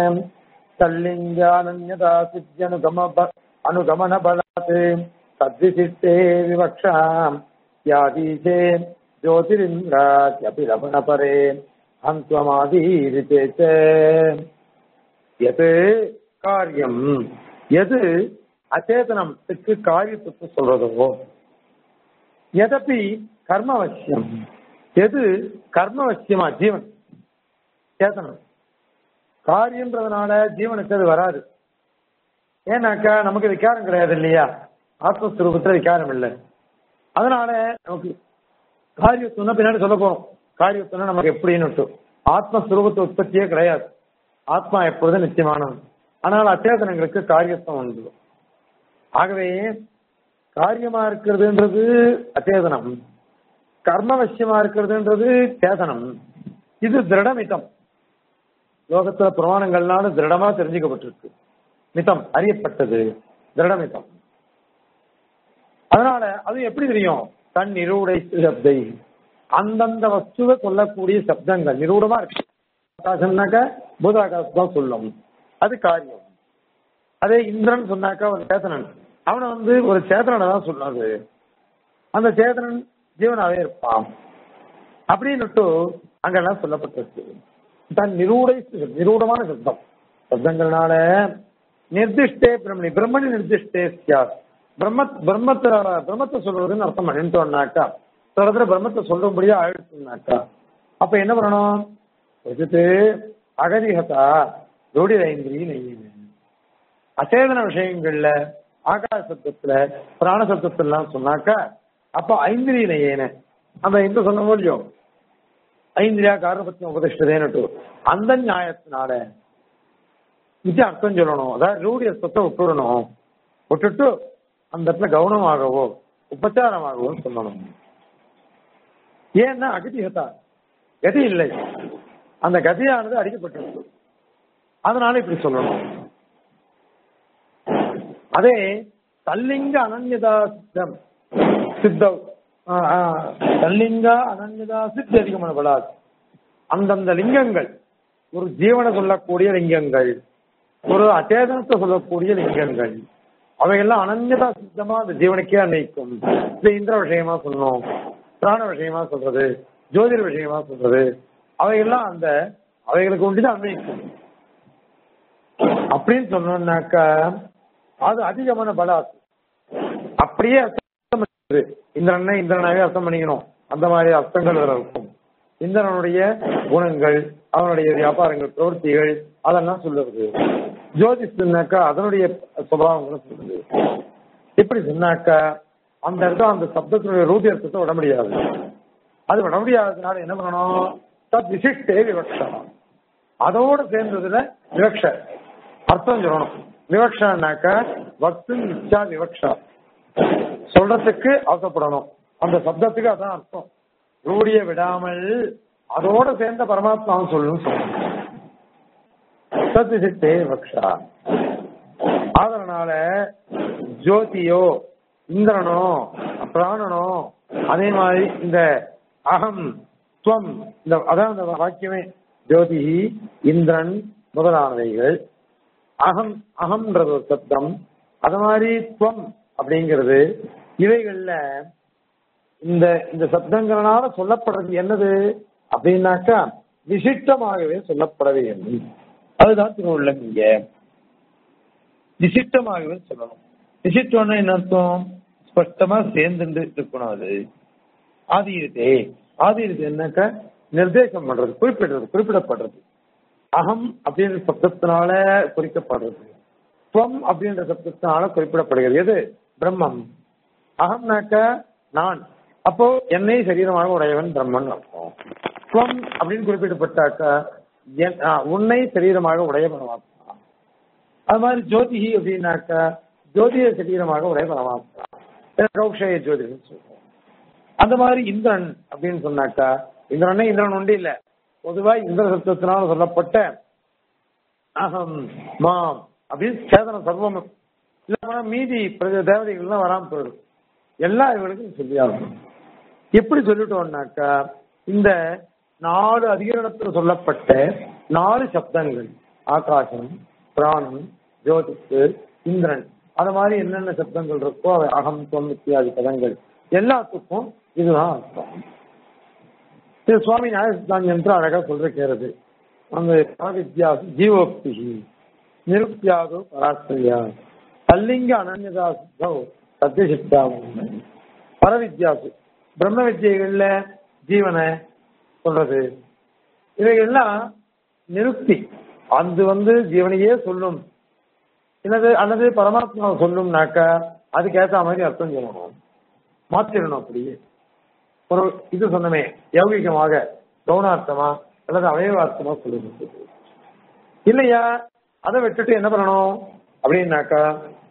तल्लिङ्गानन्यता सिद्ध्यनुगम अनुगमनबलात् तद्विशिष्टे विवक्षाम् यादीशे ज्योतिरिन्द्रात्यपि लवणपरे हन्त्वमादीरिते च எது காரியம் எது அச்சேதனத்துக்கு காரியத்துக்கு சொல்றதோ எதப்பி கர்மவசியம் எது கர்மவசியமா ஜீவன் சேதனம் காரியம்ன்றதுனால ஜீவனுக்கு அது வராது ஏன்னாக்கா நமக்கு விகாரம் கிடையாது இல்லையா ஆத்மஸ்வரூபத்துல விகாரம் இல்லை அதனால நமக்கு காரியத்துவம் பின்னாடி சொல்ல போறோம் காரியத்துவம் நமக்கு எப்படின்னு ஆத்மஸ்வரூபத்து உற்பத்தியே கிடையாது ஆத்மா எப்பொழுதும் நிச்சயமானவன் ஆனால் அச்சேதனங்களுக்கு காரியத்துவம் உண்டு ஆகவே காரியமா இருக்கிறதுன்றது அச்சேதனம் கர்மவசியமா இருக்கிறதுன்றது சேதனம் இது திருடமிதம் லோகத்துல பிரமாணங்கள்னால திருடமா தெரிஞ்சுக்கப்பட்டிருக்கு மிதம் அறியப்பட்டது திருடமிதம் அதனால அது எப்படி தெரியும் தன் நிரூடை சப்தை அந்தந்த வஸ்துவை சொல்லக்கூடிய சப்தங்கள் நிரூடமா இருக்கு ஆகாசம்னாக்க பூதாகாசம் தான் சொல்லும் அது காரியம் அதே இந்திரன் சொன்னாக்கா ஒரு சேத்தனன் அவனை வந்து ஒரு சேத்தனனை தான் சொல்லாது அந்த சேத்தனன் ஜீவனாவே இருப்பான் அப்படின்னுட்டு அங்கெல்லாம் சொல்லப்பட்டிருக்கு தன் நிரூடை நிரூடமான சப்தம் சப்தங்கள்னால நிர்திஷ்டே பிரம்மணி பிரம்மணி நிர்திஷ்டே சியாத் பிரம்ம பிரம்மத்தை பிரம்மத்தை சொல்றதுன்னு அர்த்தம் பண்ணிட்டோம்னாக்கா சில இடத்துல பிரம்மத்தை சொல்றபடியா ஆயிடுச்சுனாக்கா அப்ப என்ன பண்ணணும் வச்சுட்டு அகதிகதா ரூடி ஐந்திரி நெய்யின அச்சேதன விஷயங்கள்ல ஆகாச சப்தத்துல பிராண சப்தத்திலாம் சொன்னாக்கா அப்ப ஐந்திரி நெய்யன அந்த இந்த சொன்ன முடியும் ஐந்திரியா காரணபத்தியம் உபதிஷ்டதேன்னு அந்த நியாயத்தினால நிச்சயம் அர்த்தம் சொல்லணும் அதாவது ரூடி அர்த்தத்தை விட்டுடணும் விட்டுட்டு அந்த இடத்துல கவனமாகவோ உபச்சாரமாகவோ சொல்லணும் ஏன்னா அகதிகதா கதி இல்லை அந்த கதியானது அடிக்கப்பட்டிருக்கு அதனால இப்படி சொல்லணும் அதே தல்லிங்க அனன்யதா சித்தம் சித்தம் ஆ, ஆ, தல்லிங்க அனன்யதா சித்தி அதிகமான பலாது அந்தந்த லிங்கங்கள் ஒரு ஜீவனை சொல்லக்கூடிய லிங்கங்கள் ஒரு அச்சேதனத்தை சொல்லக்கூடிய லிங்கங்கள் அவையெல்லாம் அனன்யதா சித்தமா அந்த ஜீவனுக்கே அன்னைக்கும் இந்த இந்திர விஷயமா சொன்னோம் பிராண விஷயமா சொல்றது ஜோதிட விஷயமா சொல்றது அவையெல்லாம் அந்த அவைகளுக்கு ஒன்றுதான் அன்வைக்கும் அப்படின்னு சொன்னோம்னாக்கா அது அதிகமான பலாத் அப்படியே அர்த்தம் பண்ணிக்கிறது. இந்திரனை இந்திரனாவே அர்த்தம் பண்ணிக்கணும் அந்த மாதிரி அர்த்தங்கள் அதுல இருக்கும் இந்திரனுடைய குணங்கள் அவனுடைய வியாபாரங்கள் பிரவൃத்திகள் அதெல்லாம் சொல்லுறது ஜோதிஷனாக்கா அதனுடைய சுபாவங்களும் சொல்லுது இப்படி சொன்னாக்கா அந்த இடத்துல அந்த சப்தத்தினுடைய ரூபி அர்த்தத்தை விட முடியாது அது விட முடியாததுனால என்ன பண்ணணும் தத் விசிஷ்டே விவக்ஷா அதோட சேர்ந்ததுல விவக்ஷ அர்த்தம் சொல்லணும் விவக்ஷானாக்க வக்து இச்சா விவக்ஷா சொல்றதுக்கு அவசப்படணும் அந்த சப்தத்துக்கு அதான் அர்த்தம் ரூடிய விடாமல் அதோட சேர்ந்த பரமாத்மாவும் சொல்லணும் சொல்லணும் தத் விசிஷ்டே விவக்ஷா அதனால ஜோதியோ இந்திரனோ பிராணனோ அதே மாதிரி இந்த அகம் துவம் இந்த அதான் அந்த வாக்கியமே ஜோதி இந்திரன் முதலானவைகள் அகம் அகம்ன்றது ஒரு சப்தம் அது மாதிரி துவம் அப்படிங்கிறது இவைகள்ல இந்த இந்த சப்தங்களால சொல்லப்படுறது என்னது அப்படின்னாக்கா விசிஷ்டமாகவே சொல்லப்பட வேண்டும் அதுதான் திருவுள்ளம் இங்க விசிஷ்டமாகவே சொல்லணும் விசிஷ்டம்னா என்ன அர்த்தம் ஸ்பஷ்டமா சேர்ந்துட்டு இருக்கணும் அது ஆதியதே ஆதியது என்னக்கா நிர்தேசம் பண்றது குறிப்பிடுறது குறிப்பிடப்படுறது அகம் அப்படின்ற சப்தத்தினால குறிக்கப்படுறது துவம் அப்படின்ற சப்தத்தினால குறிப்பிடப்படுகிறது எது பிரம்மம் அகம்னாக்க நான் அப்போ என்னை சரீரமாக உடையவன் பிரம்மன் அர்த்தம் துவம் அப்படின்னு குறிப்பிடப்பட்டாக்கா என்- ஆ, உன்னை சரீரமாக உடைய பரமாத்மா அது மாதிரி ஜோதிஹி அப்படின்னாக்கா ஜோதிய சரீரமாக உடைய பரமாத்மா கௌஷய ஜோதின்னு சொல்றோம் அந்த மாதிரி இந்திரன் அப்படின்னு சொன்னாக்கா இந்திரனே இந்திரன் உண்டு இல்ல பொதுவா இந்திர சப்தத்தினால சொல்லப்பட்ட அகம் மாம் அப்படின்னு சேதனம் சர்வம் இல்ல மீதி பிரஜ தேவதைகள்லாம் வராம போயிடும் எல்லா இவங்களுக்கும் சொல்லியாகணும் எப்படி சொல்லிட்டோம்னாக்கா இந்த நாலு அதிகரணத்தில் சொல்லப்பட்ட நாலு சப்தங்கள் ஆகாசம் பிராணம் ஜோதிக்கு இந்திரன் அது மாதிரி என்னென்ன சப்தங்கள் இருக்கோ அவை அகம் தொம் இத்தியாதி பதங்கள் எல்லாத்துக்கும் இதுதான் அர்த்தம் இது சுவாமி நியாயசித்தாந்தி என்று அழகா சொல்றது அந்த பரவித்யாசு ஜீவோக்தி நிருப்தியாதோ பராஸ்திரியா கல்லிங்க அனன்யதா சித்தோ சத்தியசித்தாம பரவித்யாசு பிரம்ம வித்யைகள்ல ஜீவனை சொல்றது இவைகள்லாம் நிருப்தி அது வந்து ஜீவனையே சொல்லும் அல்லது அல்லது பரமாத்மா சொல்லும்னாக்கா அதுக்கேற்ற மாதிரி அர்த்தம் சொல்லணும் மாற்றிடணும் அப்படியே ஒரு இது சொன்னமே யௌகிகமாக கவுனார்த்தமா அல்லது அவயவார்த்தமா சொல்லுங்க இல்லையா அதை விட்டுட்டு என்ன பண்ணணும் அப்படின்னாக்கா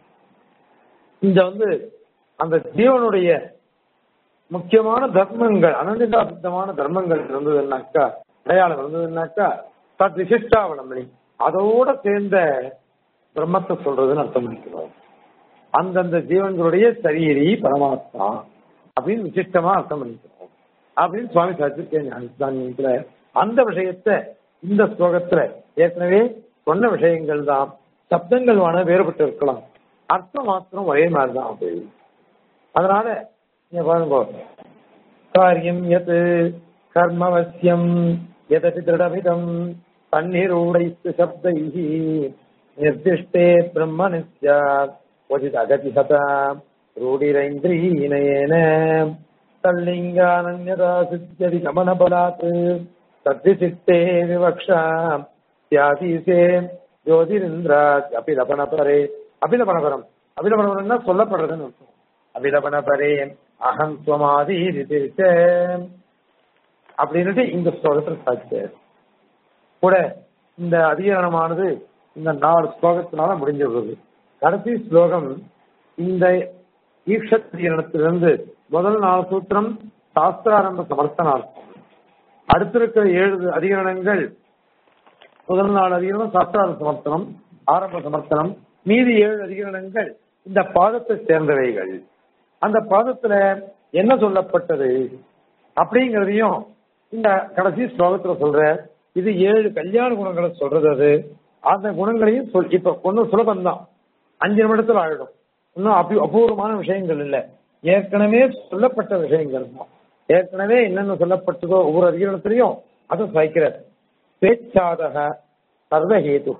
இந்த வந்து அந்த ஜீவனுடைய முக்கியமான தர்மங்கள் அனந்திதா சித்தமான தர்மங்கள் இருந்ததுன்னாக்கா அடையாளம் இருந்ததுன்னாக்கா தத் விசிஷ்டாவளம்பணி அதோட சேர்ந்த பிரம்மத்தை சொல்றதுன்னு அர்த்தம் பண்ணிக்கிறோம் அந்தந்த ஜீவன்களுடைய சரீரி பரமாத்மா அப்படின்னு விசிஷ்டமா அர்த்தம் பண்ணிக்கிறோம் அப்படின்னு சுவாமி சாச்சிருக்கேன் அந்த விஷயத்தை இந்த ஸ்லோகத்துல ஏற்கனவே சொன்ன விஷயங்கள் தான் சப்தங்கள் வேணா வேறுபட்டு இருக்கலாம் அர்த்தம் மாத்திரம் ஒரே மாதிரி தான் அது அதனால நீங்க பாருங்க காரியம் எது கர்மவசியம் எதபி திருடமிதம் தண்ணீரூடைத்து சப்தைஹி நிர்திஷ்டே பிரம்ம நித்யாத் क्वचित् अगति सता रूढिरैन्द्रीयेन तल्लिङ्गानन्यता सिद्ध्यति गमनबलात् तद्विचित्ते विवक्षा स्यातीसे ஜோதிரிந்திராத் அபிலபனபரே அபிலபனபரம் அபிலபனபரம்னா சொல்லப்படுறதுன்னு அர்த்தம் அபிலபனபரே அகம் சுவமாதி அப்படின்னுட்டு இந்த ஸ்லோகத்தில் சாட்சியார் கூட இந்த அதிகரணமானது இந்த நாலு ஸ்லோகத்தினால முடிஞ்சிடுறது கடைசி ஸ்லோகம் இந்த ஈக்ஷத்திலிருந்து முதல் நாலு சூத்திரம் சாஸ்திராரம்ப சமர்த்தனார்த்தம் அடுத்திருக்கிற ஏழு அதிகரணங்கள் முதல் நாலு அதிகரணம் சாஸ்திராரம்ப சமர்த்தனம் ஆரம்ப சமர்த்தனம் மீதி ஏழு அதிகரணங்கள் இந்த பாதத்தை சேர்ந்தவைகள் அந்த பாதத்துல என்ன சொல்லப்பட்டது அப்படிங்கிறதையும் இந்த கடைசி ஸ்லோகத்துல சொல்ற இது ஏழு கல்யாண குணங்களை சொல்றது அது அந்த குணங்களையும் சொல் இப்ப ஒன்னும் சுலபம்தான் அஞ்சு நிமிடத்துல ஆயிடும் இன்னும் அப்படி அபூர்வமான விஷயங்கள் இல்லை ஏற்கனவே சொல்லப்பட்ட விஷயங்கள் தான் ஏற்கனவே என்னென்ன சொல்லப்பட்டதோ ஒவ்வொரு அதிகாரத்திலையும் அதை சாய்க்கிறார் பேச்சாதக சர்வஹேது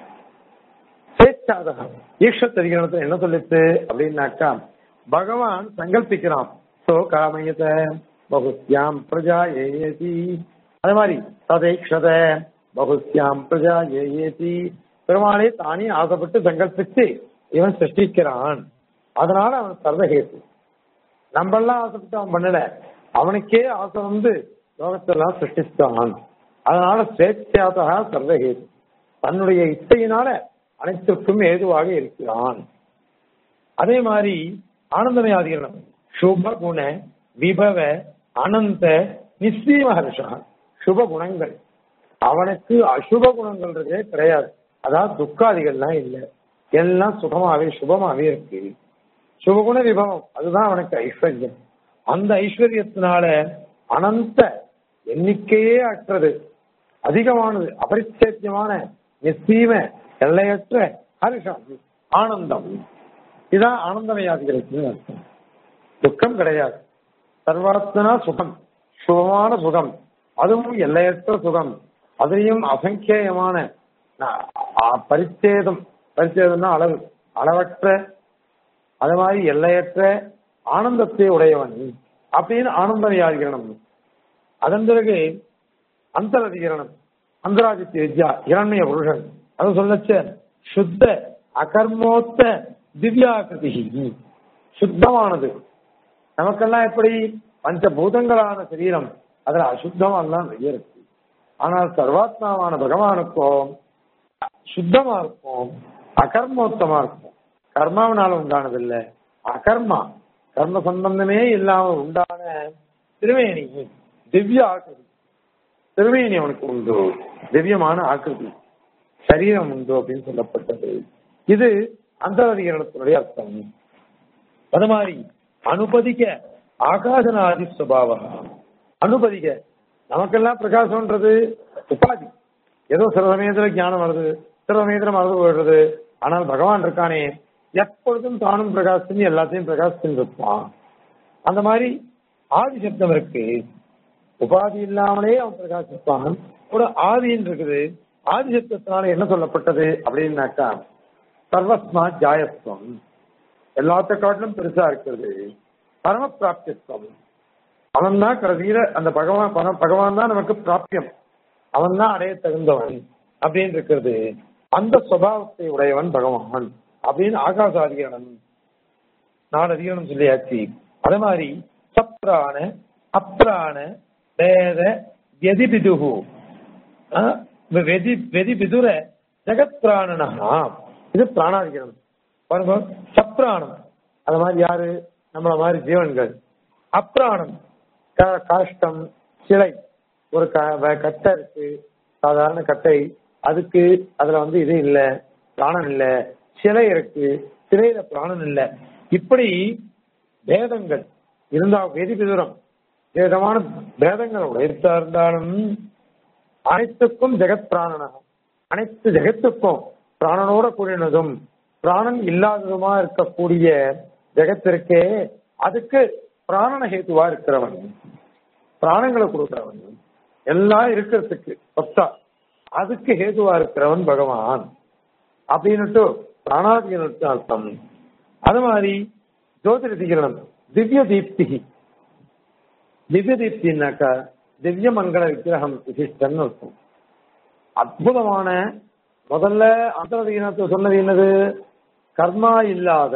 பேச்சாதக ஈஷத் அதிகாரத்தில் என்ன சொல்லிச்சு அப்படின்னாக்கா பகவான் சங்கல்பிக்கிறான் சோ காமயத பகுஸ்யாம் பிரஜா ஏயேதி அது மாதிரி ததைக்ஷத பகுஸ்யாம் பிரஜா ஏயேதி பெருமாளே தானே ஆசைப்பட்டு சங்கல்பித்து இவன் சிருஷ்டிக்கிறான் அதனால அவன் சர்வஹேத்து நம்ம எல்லாம் ஆசைப்பட்டு அவன் பண்ணல அவனுக்கே ஆசை வந்து லோகத்தெல்லாம் சிருஷ்டித்தான் அதனால ஸ்வேச்சாதகா சர்வஹேத்து தன்னுடைய இச்சையினால அனைத்திற்கும் ஏதுவாக இருக்கிறான் அதே மாதிரி ஆனந்தமயாதிகரணம் சுப குண விபவ அனந்த நிச்சயம ஹர்ஷா சுப குணங்கள் அவனுக்கு அசுப குணங்கள்ன்றதே கிடையாது அதாவது துக்காதிகள்லாம் இல்லை எல்லாம் சுகமாவே சுபமாவே இருக்கு சுபகுண விபவம் அதுதான் அவனுக்கு ஐஸ்வர்யம் அந்த ஐஸ்வர்யத்தினால அனந்த எண்ணிக்கையே அற்றது அதிகமானது அபரிச்சேத்தியமான நிச்சயம எல்லையற்ற ஹரிஷம் ஆனந்தம் இதுதான் ஆனந்தமயாதிகளுக்கு அர்த்தம் துக்கம் கிடையாது சர்வாத்மனா சுகம் சுகமான சுகம் அதுவும் எல்லையற்ற சுகம் அதையும் அசங்கேயமான ந- அ- பரிச்சேதம் பரிச்சேதம்னா அளவு அளவற்ற அது மாதிரி எல்லையற்ற ஆனந்தத்தை உடையவன் அப்படின்னு ஆனந்தவியாதிகரணம் அதன் பிறகு அந்தரதிகரணம் அந்தராதித்ய வித்யா இரண்ய புருஷன் அது சொல்லச்ச சுத்த அகர்மோத்த திவ்யாகிருதி சுத்தமானது நமக்கெல்லாம் எப்படி பஞ்சபூதங்களான சரீரம் அதுல அசுத்தமானதான் நிறைய இருக்கு ஆனால் சர்வாத்மாவான பகவானுக்கோ சுத்தமா இருக்கும் அகர்மோத்தமா இருக்கும் கர்மாவனால உண்டானதில்லை அகர்மா கர்ம சம்பந்தமே இல்லாம உண்டான திருவேணி திவ்ய ஆக்கிருதி திருவேணி அவனுக்கு உண்டு திவ்யமான ஆக்கிருதி சரீரம் உண்டு அப்படின்னு சொல்லப்பட்டது இது அந்தரதிகரணத்தினுடைய அர்த்தம் அது மாதிரி அனுபதிக்க ஆகாசனாதி சுபாவ அனுபதிக்க நமக்கெல்லாம் பிரகாசம்ன்றது உபாதி ஏதோ சில சமயத்துல ஞானம் வருது சில சமயத்துல மறந்து போயிடுறது ஆனால் பகவான் இருக்கானே எப்பொழுதும் தானும் பிரகாசித்து எல்லாத்தையும் பிரகாசித்து இருப்பான் அந்த மாதிரி ஆதி சப்தம் இருக்கு உபாதி இல்லாமலே அவன் பிரகாசிப்பான் கூட ஆதின்னு இருக்குது ஆதி சப்தத்தினால என்ன சொல்லப்பட்டது அப்படின்னாக்கா சர்வஸ்மா ஜாயஸ்வம் எல்லாத்த காட்டிலும் பெருசா இருக்கிறது பரம பிராப்தியத்துவம் அவன் தான் கடைசியில அந்த பகவான் பர- பகவான் தான் நமக்கு பிராப்தியம் அவன் தான் அடைய தகுந்தவன் அப்படின்னு இருக்கிறது அந்த சுபாவத்தை உடையவன் பகவான் அப்படின்னு ஆகாசாதிகரணம் நாலு அதிகரணம் சொல்லியாச்சு அதே மாதிரி சப்ராண அப்ராண வேத வெதிபிதுகு வெதி வெதிபிதுர ஜெகத் பிராணனா இது பிராணாதிகரணம் பாருங்க சப்ராணம் அது மாதிரி யாரு நம்மள மாதிரி ஜீவன்கள் அப்ராணம் கா- காஷ்டம் சிலை ஒரு க- வ- கட்டை இருக்கு சாதாரண கட்டை அதுக்கு அதுல வந்து இது இல்ல பிராணன் இல்ல சிலை இருக்கு சிலையில பிராணன் இல்ல இப்படி பேதங்கள் இருந்தா வெதி விதுரம் வேதமான பேதங்கள் உடையத்தா இருந்தாலும் அனைத்துக்கும் ஜெகத் பிராணனா அனைத்து ஜெகத்துக்கும் பிராணனோட கூடினதும் பிராணன் இல்லாததுமா இருக்கக்கூடிய ஜெகத்திற்கே அதுக்கு பிராணன ஹேத்துவா இருக்கிறவன் பிராணங்களை கொடுக்கிறவன் எல்லாம் இருக்கிறதுக்கு சொத்தா அதுக்கு ஹேதுவா இருக்கிறவன் பகவான் அப்படின்னுட்டு பிராணாதிகரணத்து அர்த்தம் அது மாதிரி ஜோதிரதிகரணம் திவ்ய தீப்தி திவ்ய தீப்தின்னாக்கா திவ்ய மங்கள விக்கிரகம் விசிஷ்டன்னு இருக்கும் அற்புதமான முதல்ல அந்தரதிகரணத்தை சொன்னது என்னது கர்மா இல்லாத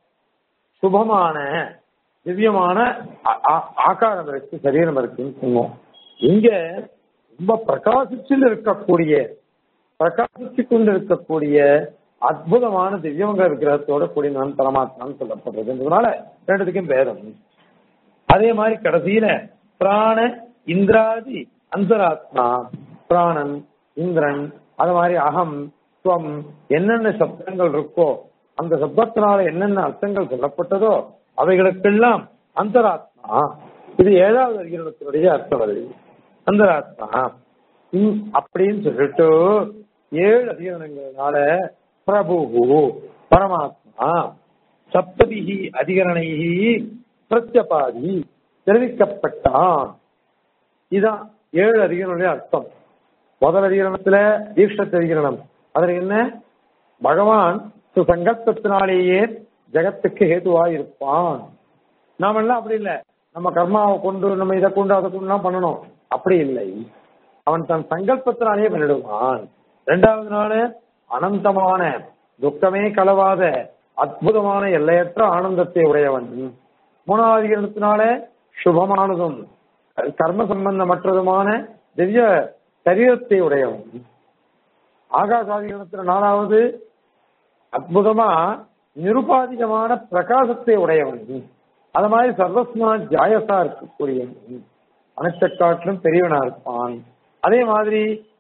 சுபமான திவ்யமான ஆ- ஆ- ஆகாரம் இருக்கு சரீரம் இருக்குன்னு சொன்னோம் இங்க ரொம்ப பிரகாசிச்சு இருக்கக்கூடிய பிரகாசிச்சு கொண்டு இருக்கக்கூடிய அற்புதமான திவ்யமங்க விக்கிரகத்தோட கூடினவன் பரமாத்மான்னு சொல்லப்படுறதுன்றதுனால ரெண்டுத்துக்கும் பேதம் அதே மாதிரி கடைசியில பிராண இந்திராதி அந்தராத்மா பிராணன் இந்திரன் அது மாதிரி அகம் துவம் என்னென்ன சப்தங்கள் இருக்கோ அந்த சப்தத்தினால என்னென்ன அர்த்தங்கள் சொல்லப்பட்டதோ அவைகளுக்கெல்லாம் அந்தராத்மா இது ஏழாவது அதிகரணத்தினுடைய அர்த்தம் அது அந்தராத்மா இம் அப்படின்னு சொல்லிட்டு ஏழு அதிகரணங்களால பிரபு பரமாத்மா சப்ததிகி அதிகரணைகி பிரத்யபாதி தெரிவிக்கப்பட்டான் இதுதான் ஏழு அதிகரணுடைய அர்த்தம் முதல் அதிகரணத்துல தீட்சத் அதிகரணம் அதுல என்ன பகவான் சங்கல்பத்தினாலேயே ஜெகத்துக்கு ஹேதுவா இருப்பான் நாம எல்லாம் அப்படி இல்லை நம்ம கர்மாவை கொண்டு நம்ம இதை கொண்டு அதை கொண்டுலாம் பண்ணணும் அப்படி இல்லை அவன் தன் சங்கல்பத்தினாலேயே பண்ணிடுவான் ரெண்டாவது நாள் அனந்தமான துக்கமே கலவாத அற்புதமான எல்லையற்ற ஆனந்தத்தை உடையவன் மூணாவது அதிகரணத்தினால சுபமானதும் கர்ம சம்பந்தமற்றதுமான திவ்ய சரீரத்தை உடையவன் ஆகாசாதிகரணத்துல நாலாவது அற்புதமா நிருபாதிகமான பிரகாசத்தை உடையவன் அது மாதிரி சர்வஸ்மா ஜாயசா இருக்கக்கூடியவன் அனைத்த காட்டிலும் பெரியவனா இருப்பான் அதே மாதிரி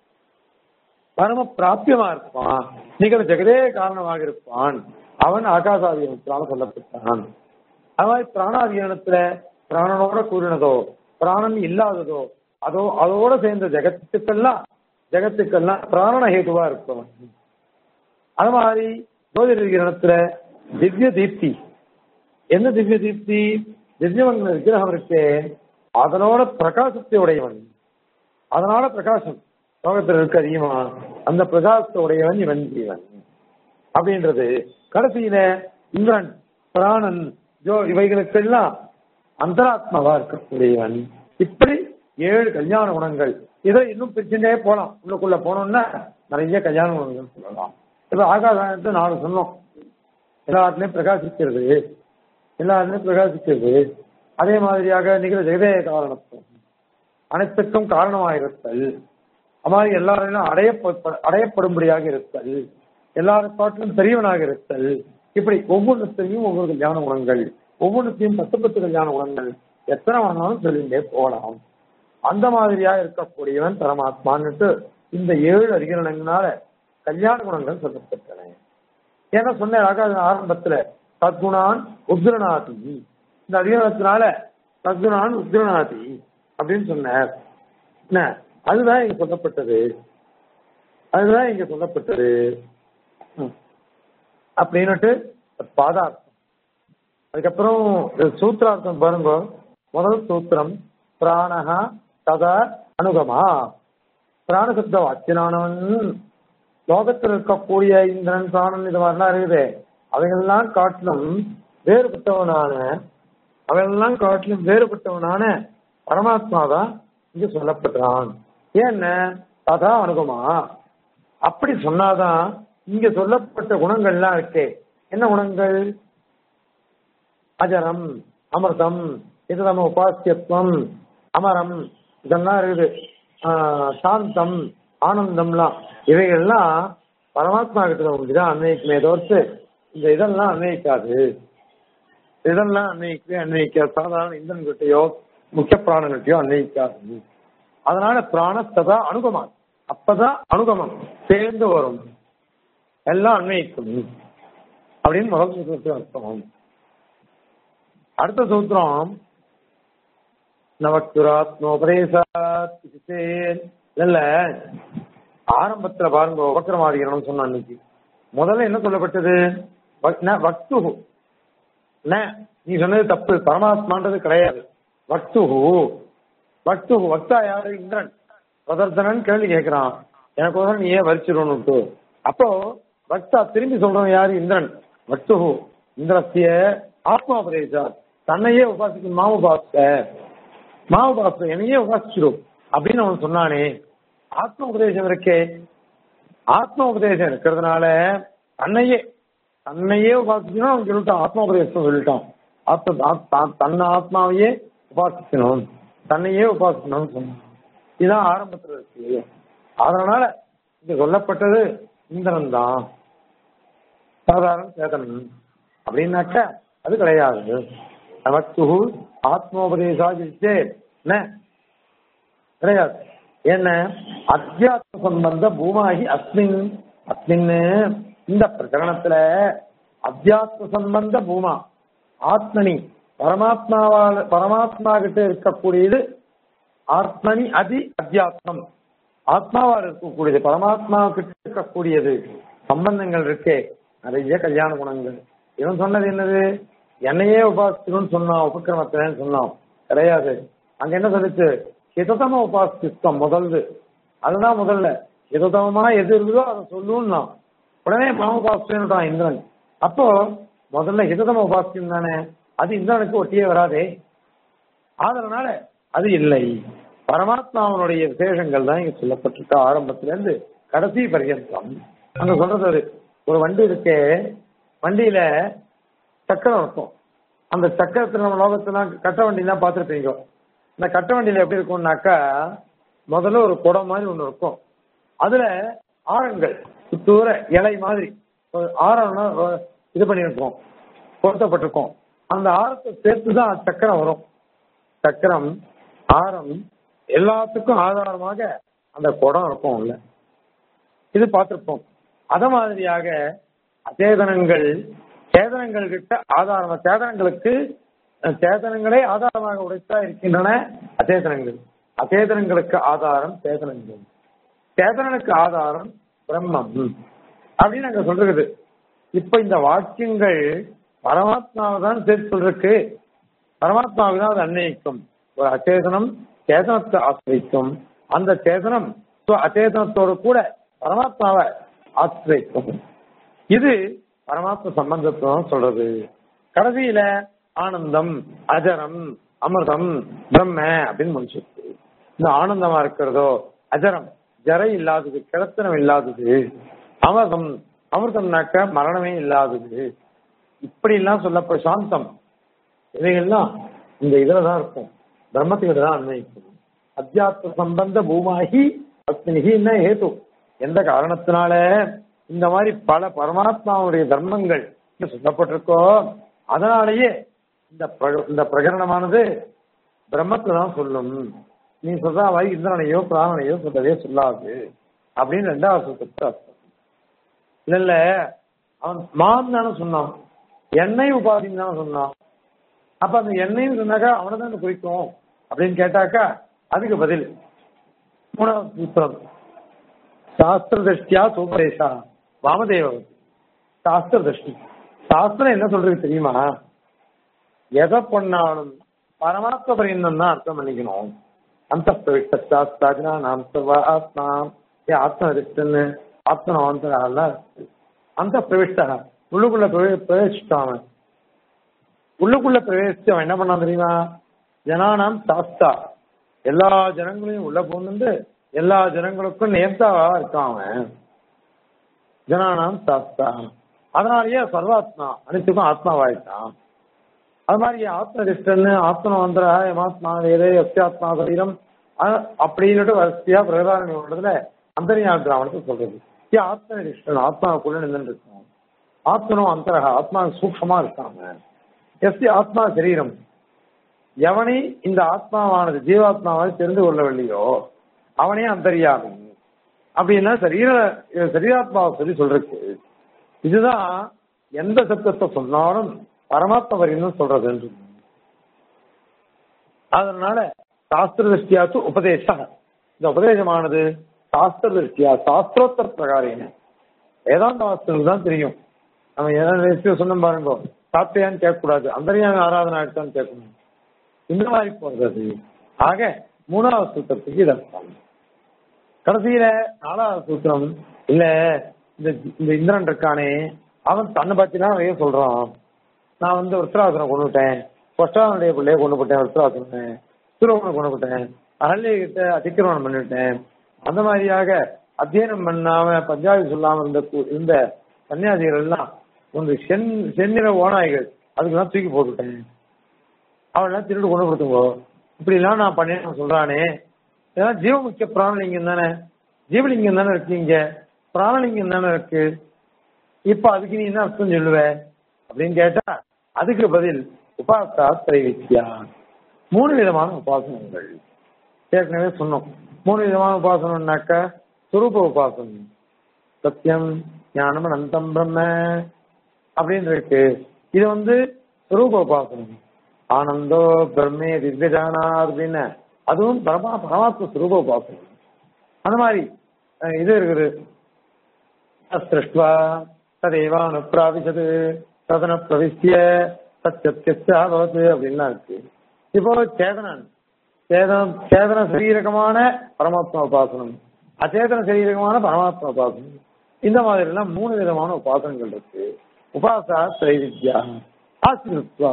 பரம பிராபியமா இருப்பான் நிகழ ஜெகதே காரணமாக இருப்பான் அவன் ஆகாசாதிகரணத்தினால சொல்லப்பட்டான் அது மாதிரி பிராணாதிகரணத்துல பிராணனோட கூறினதோ பிராணன் இல்லாததோ அதோ அதோட சேர்ந்த ஜெகத்துக்கெல்லாம் ஜெகத்துக்கெல்லாம் பிராணன ஹேதுவா இருப்பவன் அது மாதிரி ஜோதிடத்துல திவ்ய தீப்தி என்ன திவ்ய தீப்தி திவ்யமங்கல விக்கிரகம் இருக்கு அதனோட பிரகாசத்தை உடையவன் அதனால பிரகாசம் லோகத்தில் இருக்க அதிகமா அந்த பிரகாசத்துடையவன் இவன் ஜீவன் அப்படின்றது கடைசியில இந்திரன் பிராணன் ஜோ இவைகளுக்கெல்லாம் அந்தராத்மாவா இருக்கக்கூடியவன் இப்படி ஏழு கல்யாண குணங்கள் இதை இன்னும் பிரிச்சுட்டே போலாம் உள்ளுக்குள்ள போனோம்னா நிறைய கல்யாண குணங்கள் சொல்லலாம் இப்ப ஆகாசத்தை நாலு சொன்னோம் எல்லாத்துலயும் பிரகாசிக்கிறது எல்லாத்துலயும் பிரகாசிக்கிறது அதே மாதிரியாக நிகழ ஜெகதேய காரணத்துவம் அனைத்துக்கும் காரணமாயிருத்தல் அது மாதிரி எல்லாரையும் அடையப்ப அடையப்படும்படியாக இருத்தல் எல்லாரும் காட்டிலும் பெரியவனாக இருத்தல் இப்படி ஒவ்வொன்றுத்தையும் ஒவ்வொரு கல்யாண குணங்கள் ஒவ்வொன்றுத்தையும் பத்து பத்து கல்யாண குணங்கள் எத்தனை வேணாலும் சொல்லிட்டே போகலாம் அந்த மாதிரியா இருக்கக்கூடியவன் பரமாத்மான்னுட்டு இந்த ஏழு அதிகரணங்களால கல்யாண குணங்கள் சொல்லப்பட்டன ஏன்னா சொன்ன ஆரம்பத்துல சத்குணான் உத்ரநாதி இந்த அதிகாரத்தினால சத்குணான் உத்ரநாதி அப்படின்னு சொன்னார் என்ன அதுதான் இங்க சொல்லப்பட்டது அதுதான் இங்க சொல்லப்பட்டது ம். அப்படின்னுட்டு பாதார்த்தம் அதுக்கப்புறம் இது சூத்திரார்த்தம் பாருங்க முதல் சூத்திரம் பிராணஹா ததா அனுகமா பிராணசப்த வாக்கியனானவன் லோகத்தில் இருக்கக்கூடிய இந்திரன் பிராணன் இது மாதிரிலாம் இருக்குது அவைகள்லாம் காட்டிலும் வேறுபட்டவனான அவையெல்லாம் காட்டிலும் வேறுபட்டவனான பரமாத்மா தான் இங்க சொல்லப்படுறான் ஏன்ன ததா அனுகமா அப்படி சொன்னாதான் இங்க சொல்லப்பட்ட குணங்கள்லாம் இருக்கே என்ன குணங்கள் அஜரம் அமிர்தம் இது நம்ம உபாசியத்துவம் அமரம் இதெல்லாம் இருக்குது ஆஹ் சாந்தம் ஆனந்தம்லாம் இவைகள்லாம் பரமாத்மா கிட்ட தான் அன்வயிக்குமே தவிர்த்து இந்த இதெல்லாம் அன்வயிக்காது இதெல்லாம் அன்வயிக்கவே அன்வயிக்காது சாதாரண இந்திரன் கிட்டயோ முக்கிய பிராணங்கிட்டயோ அன்வயிக்காது அதனால பிராணஸ்ததா அனுகமம் அப்பதான் அனுகமம் சேர்ந்து வரும் எல்லாம் அன்வயிக்கும் அப்படின்னு முதல் சூத்திரத்துக்கு அர்த்தம் அடுத்த சூத்திரம் நவக்குராத்மோபதேசாத் இல்ல ஆரம்பத்துல பாருங்க உபக்கிரமாதிகரணம் சொன்ன அன்னைக்கு முதல்ல என்ன சொல்லப்பட்டது வக்- ந வக்துஹு ந நீ சொன்னது தப்பு பரமாத்மான்றது கிடையாது வக்துஹு வக்துஹு வக்தா யாரு இந்திரன் பிரதர்சனன் கேள்வி கேட்கிறான் எனக்கு ஒரு நீ ஏன் வரிச்சிடணும்ட்டு அப்போ வக்தா திரும்பி சொல்றவன் யாரு இந்திரன் வக்துஹு இந்திரத்திய ஆத்மாபதேசா தன்னையே உபாசிக்கும் மாவுபாச மாவுபாச என்னையே உபாசிச்சிடும் அப்படின்னு அவன் சொன்னானே ஆத்ம உபதேசம் இருக்கே ஆத்ம உபதேசம் இருக்கிறதுனால தன்னையே தன்னையே உபாசிக்கணும் அவன் சொல்லிட்டான் ஆத்ம உபதேசம் சொல்லிட்டான் ஆத்ம ஆத்- தான்- தன்னை ஆத்மாவையே உபாசிக்கணும் தன்னையே உபாசிக்கணும்னு சொன்னான் இதுதான் ஆரம்பத்துல இருக்கு அதனால இங்க சொல்லப்பட்டது இந்திரன் தான் சாதாரண சேதனன் அப்படின்னாக்க அது கிடையாது நமக்கு ஆத்மோபதேசாஜிச்சே என்ன கிடையாது என்ன அத்தியாத்ம சம்பந்த பூமாகி அஸ்மின் அஸ்மின்னு இந்த பிரகரணத்துல அத்தியாத்ம சம்பந்த பூமா ஆத்மனி பரமாத்மாவால் பரமாத்மா கிட்ட இருக்கக்கூடியது ஆத்மனி அதி அத்தியாத்மம் ஆத்மாவால் இருக்கக்கூடியது பரமாத்மா கிட்ட இருக்கக்கூடியது சம்பந்தங்கள் இருக்கே நிறைய கல்யாண குணங்கள் இவன் சொன்னது என்னது என்னையே உபாசிக்கணும்னு சொன்னான் உபக்கிரமத்தினு சொன்னான் கிடையாது அங்க என்ன சொல்லுச்சு ஹிததம உபாசித்தம் முதல்து அதுதான் முதல்ல ஹிததமமா எது இருக்குதோ அதை சொல்லுன்னா உடனே மாமபாசிட்டான் இந்திரன் அப்போ முதல்ல ஹிததம உபாசியம் தானே அது இந்திரனுக்கு ஒட்டியே வராதே அதனால அது இல்லை பரமாத்மாவனுடைய விசேஷங்கள் தான் இங்க சொல்லப்பட்டிருக்க ஆரம்பத்துல இருந்து கடைசி பரியந்தம் அங்க சொல்றது ஒரு ஒரு வண்டி இருக்கே வண்டியில சக்கரம் இருக்கும் அந்த சக்கரத்துல நம்ம லோகத்துல கட்ட வண்டிலாம் பார்த்துருப்பீங்க இந்த கட்ட வண்டியில எப்படி இருக்கும்னாக்கா முதல்ல ஒரு குடம் மாதிரி ஒண்ணு இருக்கும் அதுல ஆரங்கள் சுத்தூர இலை மாதிரி ஒரு ஆரம்னா ஒரு இது பண்ணியிருக்கோம் பொருத்தப்பட்டிருக்கோம் அந்த ஆரத்தை சேர்த்து தான் சக்கரம் வரும் சக்கரம் ஆரம் எல்லாத்துக்கும் ஆதாரமாக அந்த குடம் இருக்கும் உள்ள இது பார்த்திருப்போம் அத மாதிரியாக அச்சேதனங்கள் சேதனங்கள் கிட்ட ஆதாரம் சேதனங்களுக்கு அஹ், சேதனங்களே ஆதாரமாக உடைத்தா இருக்கின்றன அச்சேதனங்கள் அச்சேதனங்களுக்கு ஆதாரம் சேதனங்கள் சேதனனுக்கு ஆதாரம் பிரம்மம் அப்படின்னு அங்க சொல்றது இப்ப இந்த வாக்கியங்கள் பரமாத்மாவை தான் சேர்த்து சொல்றதுக்கு பரமாத்மாவுக்கு தான் அது அன்வயிக்கும் ஒரு அச்சேதனம் சேதனத்தை ஆசிரிக்கும் அந்த சேதனம் ஸ்வ அச்சேதனத்தோடு கூட பரமாத்மாவை ஆசிரியம் இது பரமாத்ம சம்பந்தத்துவம் சொல்றது கடைசியில ஆனந்தம் அஜரம் அமிர்தம் பிரம்ம அப்படின்னு முடிச்சிருக்கு இந்த ஆனந்தமா இருக்கிறதோ அஜரம் ஜரை இல்லாதது கிடத்தனம் இல்லாதது அமிர்தம் அமிர்தம்னாக்க மரணமே இல்லாதது இப்படி எல்லாம் சொல்லப்ப சாந்தம் இவைகள்லாம் இந்த இதுலதான் இருக்கும் பிரம்மத்துக்கிட்ட தான் அன்வயிக்கும் அத்தியாத்ம சம்பந்த பூமாகி அக்னிகி என்ன ஹேது எந்த காரணத்தினால இந்த மாதிரி பல பரமாத்மாவுடைய தர்மங்கள் இங்க சொல்லப்பட்டிருக்கோ அதனாலேயே இந்த பிர- இந்த பிரகரணமானது பிரம்மத்தை தான் சொல்லும் நீ சொல்ற மாதிரி இந்திரனையோ பிராணனையோ சொல்லவே சொல்லாது அப்படின்னு ரெண்டாவது சூத்திரத்தை அர்த்தம் இல்ல இல்ல அவன் மான் தானே சொன்னான் எண்ணெய் உபாதின்னு தானே சொன்னான் அப்ப அந்த எண்ணெய்னு சொன்னாக்கா அவனை தான் குறிக்கும் அப்படின்னு கேட்டாக்கா அதுக்கு பதில் மூணாவது சூத்திரம் சாஸ்திர திருஷ்டியா சோபதேசா வாமதேவன் சாஸ்திர திருஷ்டி சாஸ்திரம் என்ன சொல்றது தெரியுமா எதை பண்ணாலும் பரமாத்ம பரியந்தம் தான் அர்த்தம் பண்ணிக்கணும் அந்த பிரவிஷ்டாஸ்தாஜனா நாம் சர்வ ஆத்மா ஏ ஆத்ம அதிர்ஷ்டன்னு ஆத்மனவந்தரால அந்த பிரவிஷ்டா உள்ளுக்குள்ள பிரவே- பிரவேசிச்சான் அவன் உள்ளுக்குள்ள பிரவேசிச்சு அவன் என்ன பண்ணான் தெரியுமா ஜனானாம் சாஸ்தா எல்லா ஜனங்களையும் உள்ள போந்து எல்லா ஜனங்களுக்கும் நேர்த்தாவா இருக்கான் அவன் ஜனானாம் சாஸ்தா அதனாலயே சர்வாத்மா அனைத்துக்கும் ஆத்மாவாயிட்டான் அது மாதிரி ஆத்மதிஷ்டன்னு ஆத்மனவந்தர எமாத்மா வேதே அத்தியாத்மா சரீரம் அ- அப்படின்னுட்டு வரிசையா பிரகதாரண்யத்துல அந்தரியா கிராமத்தை சொல்றது ஏ ஆத்மனிஷ்டன் ஆத்மாவுக்குள்ள நின்று இருக்கும் ஆத்மனோ அந்தரக ஆத்மா சூக்ஷமா இருக்காங்க எஸ்டி ஆத்மா சரீரம் எவனை இந்த ஆத்மாவானது ஜீவாத்மாவை தெரிந்து கொள்ளவில்லையோ அவனே அந்தரியாமி அப்படின்னா சரீர சரீராத்மாவை சொல்லி சொல்றதுக்கு இதுதான் எந்த சத்தத்தை சொன்னாலும் பரமாத்ம வரின்னு சொல்றது என்று அதனால சாஸ்திர திருஷ்டியாச்சு உபதேசம் இந்த உபதேசமானது சாஸ்திர திருஷ்டியா சாஸ்திரோத்தர பிரகாரம் வேதாந்த வாஸ்தவங்களுக்கு தான் தெரியும் நம்ம ஏதாவது விஷயம் சொன்ன பாருங்க சாப்பிட்டியான்னு கேட்கக்கூடாது அந்தரியான ஆராதனை ஆயிடுச்சான்னு கேட்கணும் இந்த மாதிரி போறது ஆக மூணாவது சூத்திரத்துக்கு இது அர்த்தம் கடைசியில நாலாவது சூத்திரம் இல்ல இந்த இந்த இந்திரன் இருக்கானே அவன் தன்னை பத்தி தான் நிறைய சொல்றான் நான் வந்து விருத்தராசனை கொண்டு விட்டேன் கொஷ்டாதனுடைய பிள்ளைய கொண்டு போட்டேன் விருத்தராசனை திருவனை கொண்டு விட்டேன் அகல்ய கிட்ட அதிக்கிரமணம் பண்ணிவிட்டேன் அந்த மாதிரியாக அத்தியனம் பண்ணாம பஞ்சாபி சொல்லாம இருந்த கு- இந்த சன்னியாசிகள் எல்லாம் ஒரு சென் செந்நிற ஓநாய்கள் அதுக்கெல்லாம் தூக்கி போட்டுட்டேன் அவெல்லாம் திருடு கொண்டு கொடுத்துங்கோ இப்படி எல்லாம் நான் பண்ணேன்னு சொல்றானே இதெல்லாம் ஜீவமுக்கிய பிராணலிங்கம் தானே ஜீவலிங்கம் தானே இருக்கீங்க பிராணலிங்கம் தானே இருக்கு இப்ப அதுக்கு நீ என்ன அர்த்தம் சொல்லுவ அப்படின்னு கேட்டா அதுக்கு பதில் உபாசா திரைவித்யா மூணு விதமான உபாசனங்கள் ஏற்கனவே சொன்னோம் மூணு விதமான உபாசனம்னாக்க சுரூப உபாசனம் சத்தியம் ஞானம் அனந்தம் பிரம்ம அப்படின்னு இருக்கு இது வந்து சுரூப உபாசனம் ஆனந்தோ பிரம்மே திவ்யஜானா அப்படின்னு அதுவும் பரமா பரமாத்ம சுரூப உபாசனம் அந்த மாதிரி அஹ், இது இருக்குது அஸ்திருஷ்டுவா ததேவானுப்பிராவிசது ததன பிரவிஷ்ய சத்தியத்தியா பவத்து அப்படின்லாம் இருக்கு இப்போ சேதனன் சேதனம் சேதன சரீரகமான பரமாத்மா உபாசனம் அச்சேதன சரீரகமான பரமாத்மா உபாசனம் இந்த மாதிரி எல்லாம் மூணு விதமான உபாசனங்கள் இருக்கு உபாசா திரைவித்யா ஆசிரித்வா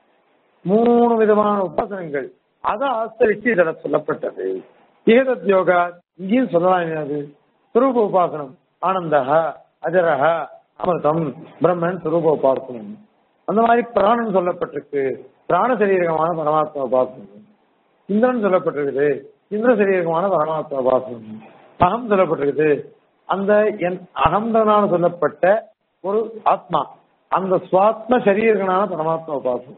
மூணு விதமான உபாசனங்கள் அதை ஆசிரிச்சு இதில் சொல்லப்பட்டது ஏதத் யோகா இங்கேயும் சொல்லலாம் என்னது சுரூப உபாசனம் ஆனந்தக அஜரக அமிர்தம் பிரம்மன் சுரூப உபாசனம் அந்த மாதிரி பிராணன் சொல்லப்பட்டிருக்கு பிராண சரீரகமான பரமாத்மா உபாசனம் இந்திரன் சொல்லப்பட்டிருக்குது இந்திர சரீரகமான பரமாத்மா உபாசனம் அகம் சொல்லப்பட்டிருக்குது அந்த என் அகந்தனான சொல்லப்பட்ட ஒரு ஆத்மா அந்த சுவாத்ம சரீரகனான பரமாத்மா உபாசனம்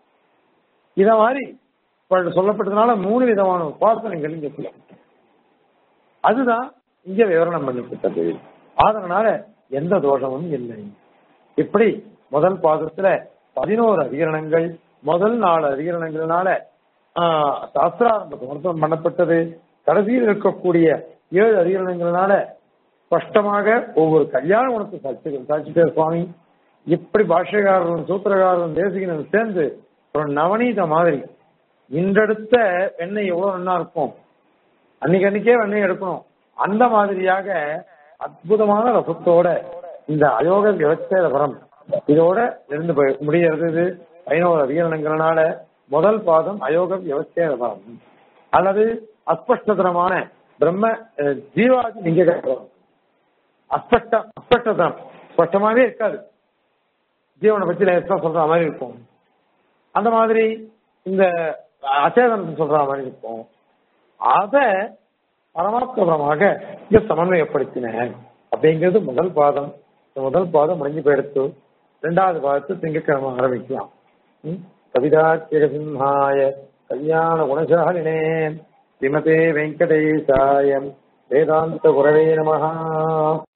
இத மாதிரி இப்ப சொல்லப்பட்டதுனால மூணு விதமான உபாசனைகள் இங்க சொல்லப்பட்டது அதுதான் இங்க விவரணம் பண்ணப்பட்டது அதனால எந்த தோஷமும் இல்லை இப்படி முதல் பாதத்துல பதினோரு அதிகரணங்கள் முதல் நாலு அதிகரணங்கள்னால ஆஹ், சாஸ்திராரம்ப சமர்ப்பணம் பண்ணப்பட்டது கடைசியில் இருக்கக்கூடிய ஏழு அதிகரணங்கள்னால ஸ்பஷ்டமாக ஒவ்வொரு கல்யாண குணத்தை சாட்சி சாட்சிட்டே சுவாமி இப்படி பாஷ்யக்காரரும் சூத்திரக்காரரும் தேசிகனும் சேர்ந்து ஒரு நவநீத மாதிரி இன்றெடுத்த எண்ணெய் எவ்வளவு நல்லா இருக்கும் அன்னைக்கு அன்னைக்கே வெண்ணெய் எடுக்கணும் அந்த மாதிரியாக அற்புதமான ரசத்தோட இந்த அயோக விவச்சேதபரம் இதோட இருந்து போய் முடிகிறது இது ஐநூறு வீரணங்கிறனால முதல் பாதம் அயோக விவச்சேதபரம் அல்லது அஸ்பஷ்டதனமான பிரம்ம அஹ், ஜீவாதி லிங்க அஸ்பஷ்ட அஸ்பஷ்டதனம் ஸ்பஷ்டமாவே இருக்காது ஜீவனை பத்தி லேசா சொல்ற மாதிரி இருக்கும் அந்த மாதிரி இந்த அச்சேதனத்தை சொல்ற மாதிரி இருக்கும் அத பரமாத்மபரமாக இங்க சமன்வயப்படுத்தின அப்படிங்கிறது முதல் பாதம் இந்த முதல் பாதம் முடிஞ்சு போயிடுத்து ரெண்டாவது பாதத்தை திங்கக்கிழமை ஆரம்பிக்கலாம் ம்? கவிதாக்கிய சிம்ஹாய கல்யாண குணசாலினே ஸ்ரீமதே வெங்கடேசாயம் வேதாந்த குரவே நமஹா